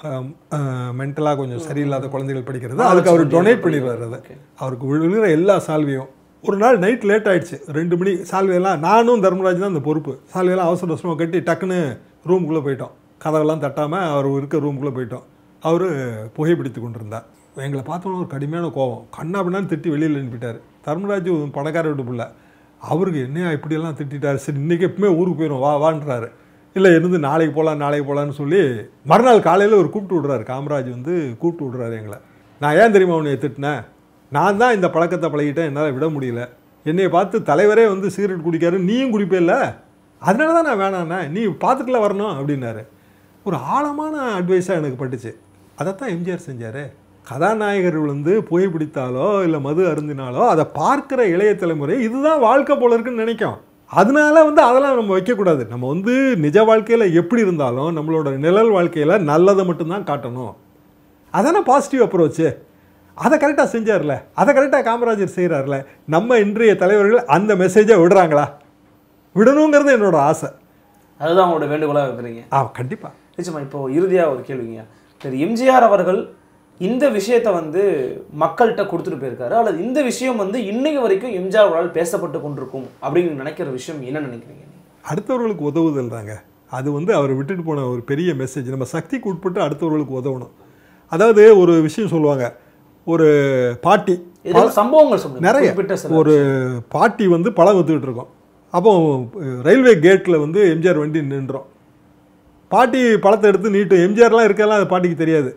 மென்டலாக கொஞ்சம் சரியில்லாத குழந்தைகள் படிக்கிறது அதுக்கு அவர் டொனேட் பண்ணிடுவார் அதை Okay. அவருக்கு விழுகிற எல்லா சால்வையும் ஒரு நாள் நைட் லேட் ஆயிடுச்சு ரெண்டு மணி சால்வையெல்லாம் நானும் தர்மராஜ் தான் அந்த பொறுப்பு சால்வையெல்லாம் அவசர அவசரமாக கட்டி டக்குன்னு ரூமுக்குள்ளே போயிட்டோம் கதவெல்லாம் தட்டாமல் அவர் இருக்க ரூமுக்குள்ளே போயிட்டோம் அவர் புகைப்பிடித்து கொண்டிருந்தார் எங்களை பார்த்தோன்னா ஒரு கடுமையான கோவம் கண்ணா பின்னான்னு திட்டி வெளியில் அனுப்பிட்டார் தர்மராஜ் ஒரு பணக்கார வீட்டு பிள்ளை அவருக்கு என்னையா இப்படியெல்லாம் திட்டாரு சரி இன்றைக்கி எப்பவுமே ஊருக்கு போயிடும் வா வான்றாரு இல்லை இருந்து நாளைக்கு போகலாம் நாளைக்கு போகலான்னு சொல்லி மறுநாள் காலையில் ஒரு கூப்பிட்டு விடுறாரு காமராஜ் வந்து கூப்பிட்டு விடுறாரு எங்களை நான் ஏன் தெரியுமா உன்னை திட்டினேன் நான் தான் இந்த பழக்கத்தை பழகிட்டேன் என்னால் விட முடியல என்னைய பார்த்து தலைவரே வந்து சிகரெட் குடிக்காரு நீயும் குடிப்பேல்ல அதனால தான் நான் வேணாண்ணே நீ பார்த்துட்டுல வரணும் அப்படின்னாரு ஒரு ஆழமான அட்வைஸாக எனக்கு பட்டுச்சு அதைத்தான் எம்ஜிஆர் செஞ்சார் கதாநாயகர்கள் வந்து புகைப்பிடித்தாலோ இல்லை மது அருந்தினாலோ அதை பார்க்குற இளைய தலைமுறை இதுதான் வாழ்க்கை போல இருக்குன்னு நினைக்கும் அதனால வந்து அதெல்லாம் நம்ம வைக்கக்கூடாது நம்ம வந்து நிஜ வாழ்க்கையில் எப்படி இருந்தாலும் நம்மளோட நிழல் வாழ்க்கையில் நல்லதை மட்டும்தான் காட்டணும் அதானே பாசிட்டிவ் அப்ரோச்சு அதை கரெக்டாக செஞ்சார்ல அதை கரெக்டாக காமராஜர் செய்கிறார்ல நம்ம இன்றைய தலைவர்கள் அந்த மெசேஜை விடுறாங்களா விடணுங்கிறது என்னோட ஆசை அதுதான் உங்களோட வேண்டுகோளாக இருக்கிறீங்க ஆ கண்டிப்பாக நிச்சயமா இப்போ இறுதியாக ஒரு கேள்விங்க சரி எம்ஜிஆர் அவர்கள் இந்த விஷயத்தை வந்து மக்கள்கிட்ட கொடுத்துட்டு போயிருக்காரு அல்லது இந்த விஷயம் வந்து இன்னைக்கு வரைக்கும் எம்ஜிஆர் அவர்களால் பேசப்பட்டு கொண்டிருக்கும் அப்படின்னு நினைக்கிற விஷயம் என்ன நினைக்கிறீங்க அடுத்தவர்களுக்கு உதவுதல் தாங்க அது வந்து அவர் விட்டுட்டு போன ஒரு பெரிய மெசேஜ் நம்ம சக்திக்கு உட்பட்டு அடுத்தவர்களுக்கு உதவணும் அதாவது ஒரு விஷயம் சொல்லுவாங்க ஒரு பாட்டி இது சம்பவங்கள் சொல்லுங்க நிறைய குறிப்பிட்ட சில ஒரு பாட்டி வந்து பழம் வித்துக்கிட்டு இருக்கோம் அப்போ ரயில்வே கேட்டில் வந்து எம்ஜிஆர் வண்டி நின்றோம் பாட்டி பழத்தை எடுத்து நீட்டு எம்ஜிஆர்லாம் இருக்கலாம் அது பாட்டிக்கு தெரியாது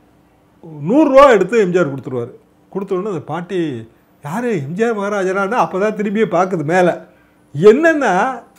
நூறுரூவா எடுத்து எம்ஜிஆர் கொடுத்துருவாரு கொடுத்த உடனே அந்த பாட்டி யார் எம்ஜிஆர் மகாராஜரான்னு அப்போ தான் திரும்பியே பார்க்குது மேலே என்னென்னா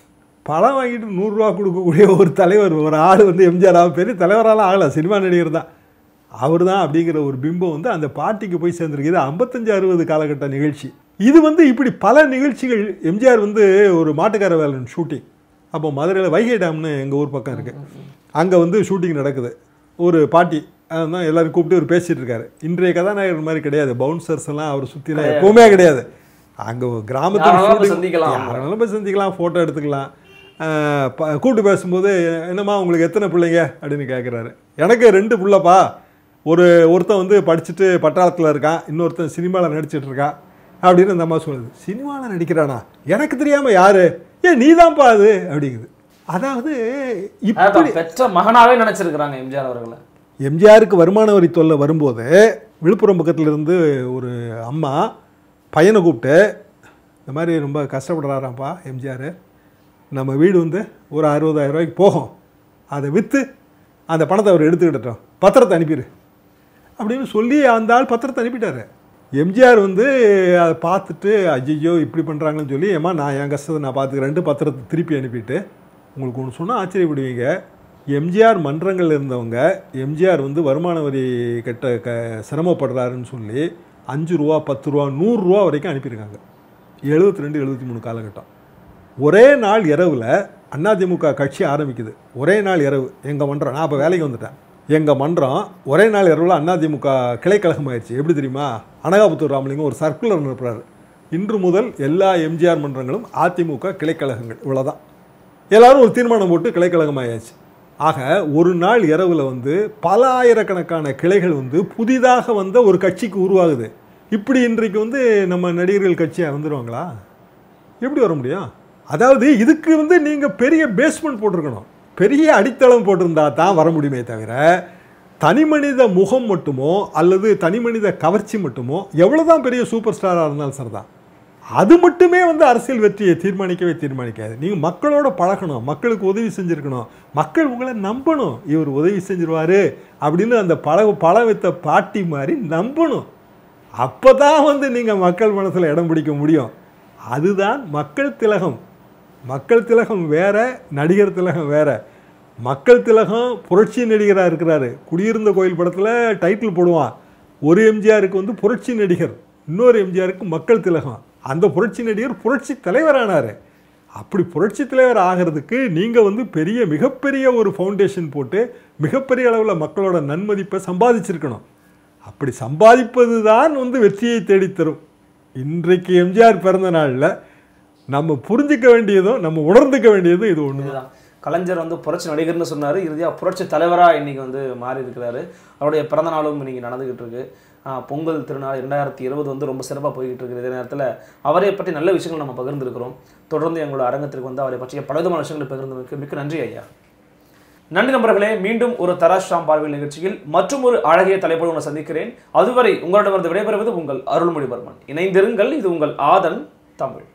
பழம் வாங்கிட்டு நூறுரூவா கொடுக்கக்கூடிய ஒரு தலைவர் ஒரு ஆள் வந்து எம்ஜிஆர் அவர் பெரிய தலைவராலாம் ஆகலை சினிமா நடிகர் தான் அவர் தான் அப்படிங்கிற ஒரு பிம்பம் வந்து அந்த பாட்டிக்கு போய் சேர்ந்துருக்கு இது ஐம்பத்தஞ்சு அறுபது காலகட்ட நிகழ்ச்சி இது வந்து இப்படி பல நிகழ்ச்சிகள் எம்ஜிஆர் வந்து ஒரு மாட்டுக்கார வேலன் ஷூட்டிங் அப்போ மதுரையில் வைகை டேம்னு எங்கள் ஊர் பக்கம் இருக்குது அங்கே வந்து ஷூட்டிங் நடக்குது ஒரு பாட்டி அதான் எல்லாரும் கூப்பிட்டு அவர் பேசிட்டு இருக்காரு இன்றைய கதாநாயகர் மாதிரி கிடையாது பவுன்சர்ஸ் எல்லாம் அவர் சுற்றிலாம் எப்பவுமே கிடையாது அங்கே கிராமத்தில் யாரெல்லாம் போய் shooting- சந்திக்கலாம். யாரெல்லாம் போய் சந்திக்கலாம் ஃபோட்டோ எடுத்துக்கலாம் ஆஹ் ப- கூப்பிட்டு பேசும்போது என்னம்மா உங்களுக்கு எத்தனை பிள்ளைங்க அப்படின்னு கேட்குறாரு எனக்கு ரெண்டு பிள்ளைப்பா ஒரு ஒருத்தன் வந்து படிச்சுட்டு பட்டாளத்தில் இருக்கான் இன்னொருத்தன் சினிமாவில் நடிச்சிட்டு இருக்கான் அப்படின்னு அந்த அம்மா சொல்லுது சினிமாவில் நடிக்கிறானா எனக்கு தெரியாமல் யாரு ஏன் நீதான்ப்பா அது அப்படிங்குது அதாவது இப்படி அதான் பெற்ற மகனாவே நினைச்சிருக்கிறாங்க எம்ஜிஆர் அவர்களை எம்ஜிஆருக்கு வருமான வரி தொல்லை வரும்போது விழுப்புரம் பக்கத்துல இருந்து ஒரு அம்மா பையனை கூப்பிட்டு இந்த மாதிரி ரொம்ப கஷ்டப்படுறாராம்ப்பா எம்ஜிஆர் நம்ம வீடு வந்து ஒரு அறுபதாயிரம் ரூபாய்க்கு போகும் அதை விற்று அந்த பணத்தை அவர் எடுத்துக்கிட்டோம் பத்திரத்தை அனுப்பிடு அப்படின்னு சொல்லி அந்த ஆள் பத்திரத்தை அனுப்பிட்டாரு எம்ஜிஆர் வந்து அதை பார்த்துட்டு ஐயோ இப்படி பண்ணுறாங்கன்னு சொல்லி ஏம்மா நான் என் கஷ்டத்தை நான் பார்த்துக்கிறேன்ட்டு பத்திரத்தை திருப்பி அனுப்பிட்டு உங்களுக்கு ஒன்று சொன்னால் ஆச்சரியப்படுவீங்க எம்ஜிஆர் மன்றங்கள் இருந்தவங்க எம்ஜிஆர் வந்து வருமான வரி கட்ட க சிரமப்படுறாருன்னு சொல்லி அஞ்சு ரூபா பத்து ரூபா நூறுரூவா வரைக்கும் அனுப்பியிருக்காங்க எழுபத்தி ரெண்டு எழுபத்தி மூணு காலகட்டம் ஒரே நாள் இரவில் அதிமுக கட்சி ஆரம்பிக்குது ஒரே நாள் இரவு எங்கள் மன்றம் நான் அப்போ வேலைக்கு வந்துட்டேன் எங்கள் மன்றம் ஒரே நாள் இரவில் அதிமுக கிளைக்கழகம் ஆயிடுச்சு எப்படி தெரியுமா அனகாபுத்தூர் ராமலிங்கம் ஒரு சர்க்குலர் அனுப்புறாரு இன்று முதல் எல்லா எம்ஜிஆர் மன்றங்களும் அதிமுக கிளைக்கழகங்கள் இவ்வளோதான் எல்லாரும் ஒரு தீர்மானம் போட்டு கிளைக்கழகம் ஆயாச்சு ஆக ஒரு நாள் இரவில் வந்து பல ஆயிரக்கணக்கான கிளைகள் வந்து புதிதாக வந்த ஒரு கட்சிக்கு உருவாகுது இப்படி இன்றைக்கு வந்து நம்ம நடிகர்கள் கட்சியாக வந்துடுவாங்களா எப்படி வர முடியும் அதாவது இதுக்கு வந்து நீங்கள் பெரிய பேஸ்மெண்ட் போட்டிருக்கணும் பெரிய அடித்தளம் போட்டிருந்தா தான் வர முடியுமே தவிர தனிமனித முகம் மட்டுமோ அல்லது தனிமனித கவர்ச்சி மட்டுமோ எவ்வளோதான் பெரிய சூப்பர் ஸ்டாராக இருந்தாலும் சரிதான் அது மட்டுமே வந்து அரசியல் வெற்றியை தீர்மானிக்கவே தீர்மானிக்காது நீங்கள் மக்களோட பழகணும் மக்களுக்கு உதவி செஞ்சுருக்கணும் மக்கள் உங்களை நம்பணும் இவர் உதவி செஞ்சிருவாரு அப்படின்னு அந்த பழ பழம் வைத்த பாட்டி மாதிரி நம்பணும் அப்போ தான் வந்து நீங்கள் மக்கள் மனசில் இடம் பிடிக்க முடியும் அதுதான் மக்கள் திலகம் மக்கள் திலகம் வேற நடிகர் திலகம் வேற மக்கள் திலகம் புரட்சி நடிகராக இருக்கிறாரு குடியிருந்த கோயில் படத்தில் டைட்டில் போடுவான் ஒரு எம்ஜிஆருக்கு வந்து புரட்சி நடிகர் இன்னொரு எம்ஜிஆருக்கு மக்கள் திலகம் அந்த புரட்சி நடிகர் புரட்சி தலைவரானார் அப்படி புரட்சி தலைவர் ஆகிறதுக்கு நீங்கள் வந்து பெரிய மிகப்பெரிய ஒரு ஃபவுண்டேஷன் போட்டு மிகப்பெரிய அளவில் மக்களோட நன்மதிப்பை சம்பாதிச்சிருக்கணும் அப்படி சம்பாதிப்பது தான் வந்து வெற்றியை தேடித்தரும் இன்றைக்கு எம்ஜிஆர் பிறந்த நாளில் நம்ம புரிஞ்சிக்க வேண்டியதும் நம்ம உணர்ந்துக்க வேண்டியதும் இது ஒன்று இதுதான் கலைஞர் வந்து புரட்சி நடிகர்னு சொன்னார் இறுதியாக புரட்சி தலைவராக இன்னைக்கு வந்து மாறி இருக்கிறாரு அவருடைய பிறந்த நாளும் இன்னைக்கு நடந்துகிட்டு இருக்கு ஆஹ் பொங்கல் திருநாள் ரெண்டாயிரத்தி இருபது வந்து ரொம்ப சிறப்பாக போய்கிட்டு இருக்குது இதே நேரத்தில் அவரை பற்றி நல்ல விஷயங்கள் நம்ம பகிர்ந்துருக்கிறோம் தொடர்ந்து எங்களோட அரங்கத்திற்கு வந்து அவரை பற்றிய பலவிதமான விஷயங்களை பகிர்ந்ததுக்கு மிக்க நன்றி ஐயா நன்றி நண்பர்களே மீண்டும் ஒரு தராஷ்ராம் பார்வையில் நிகழ்ச்சியில் மற்றும் ஒரு அழகிய தலைப்போடு உங்களை சந்திக்கிறேன் அதுவரை உங்களிடமிருந்து விடைபெறுவது உங்கள் அருள்மொழிவர்மன் இணைந்திருங்கள் இது உங்கள் ஆதன் தமிழ்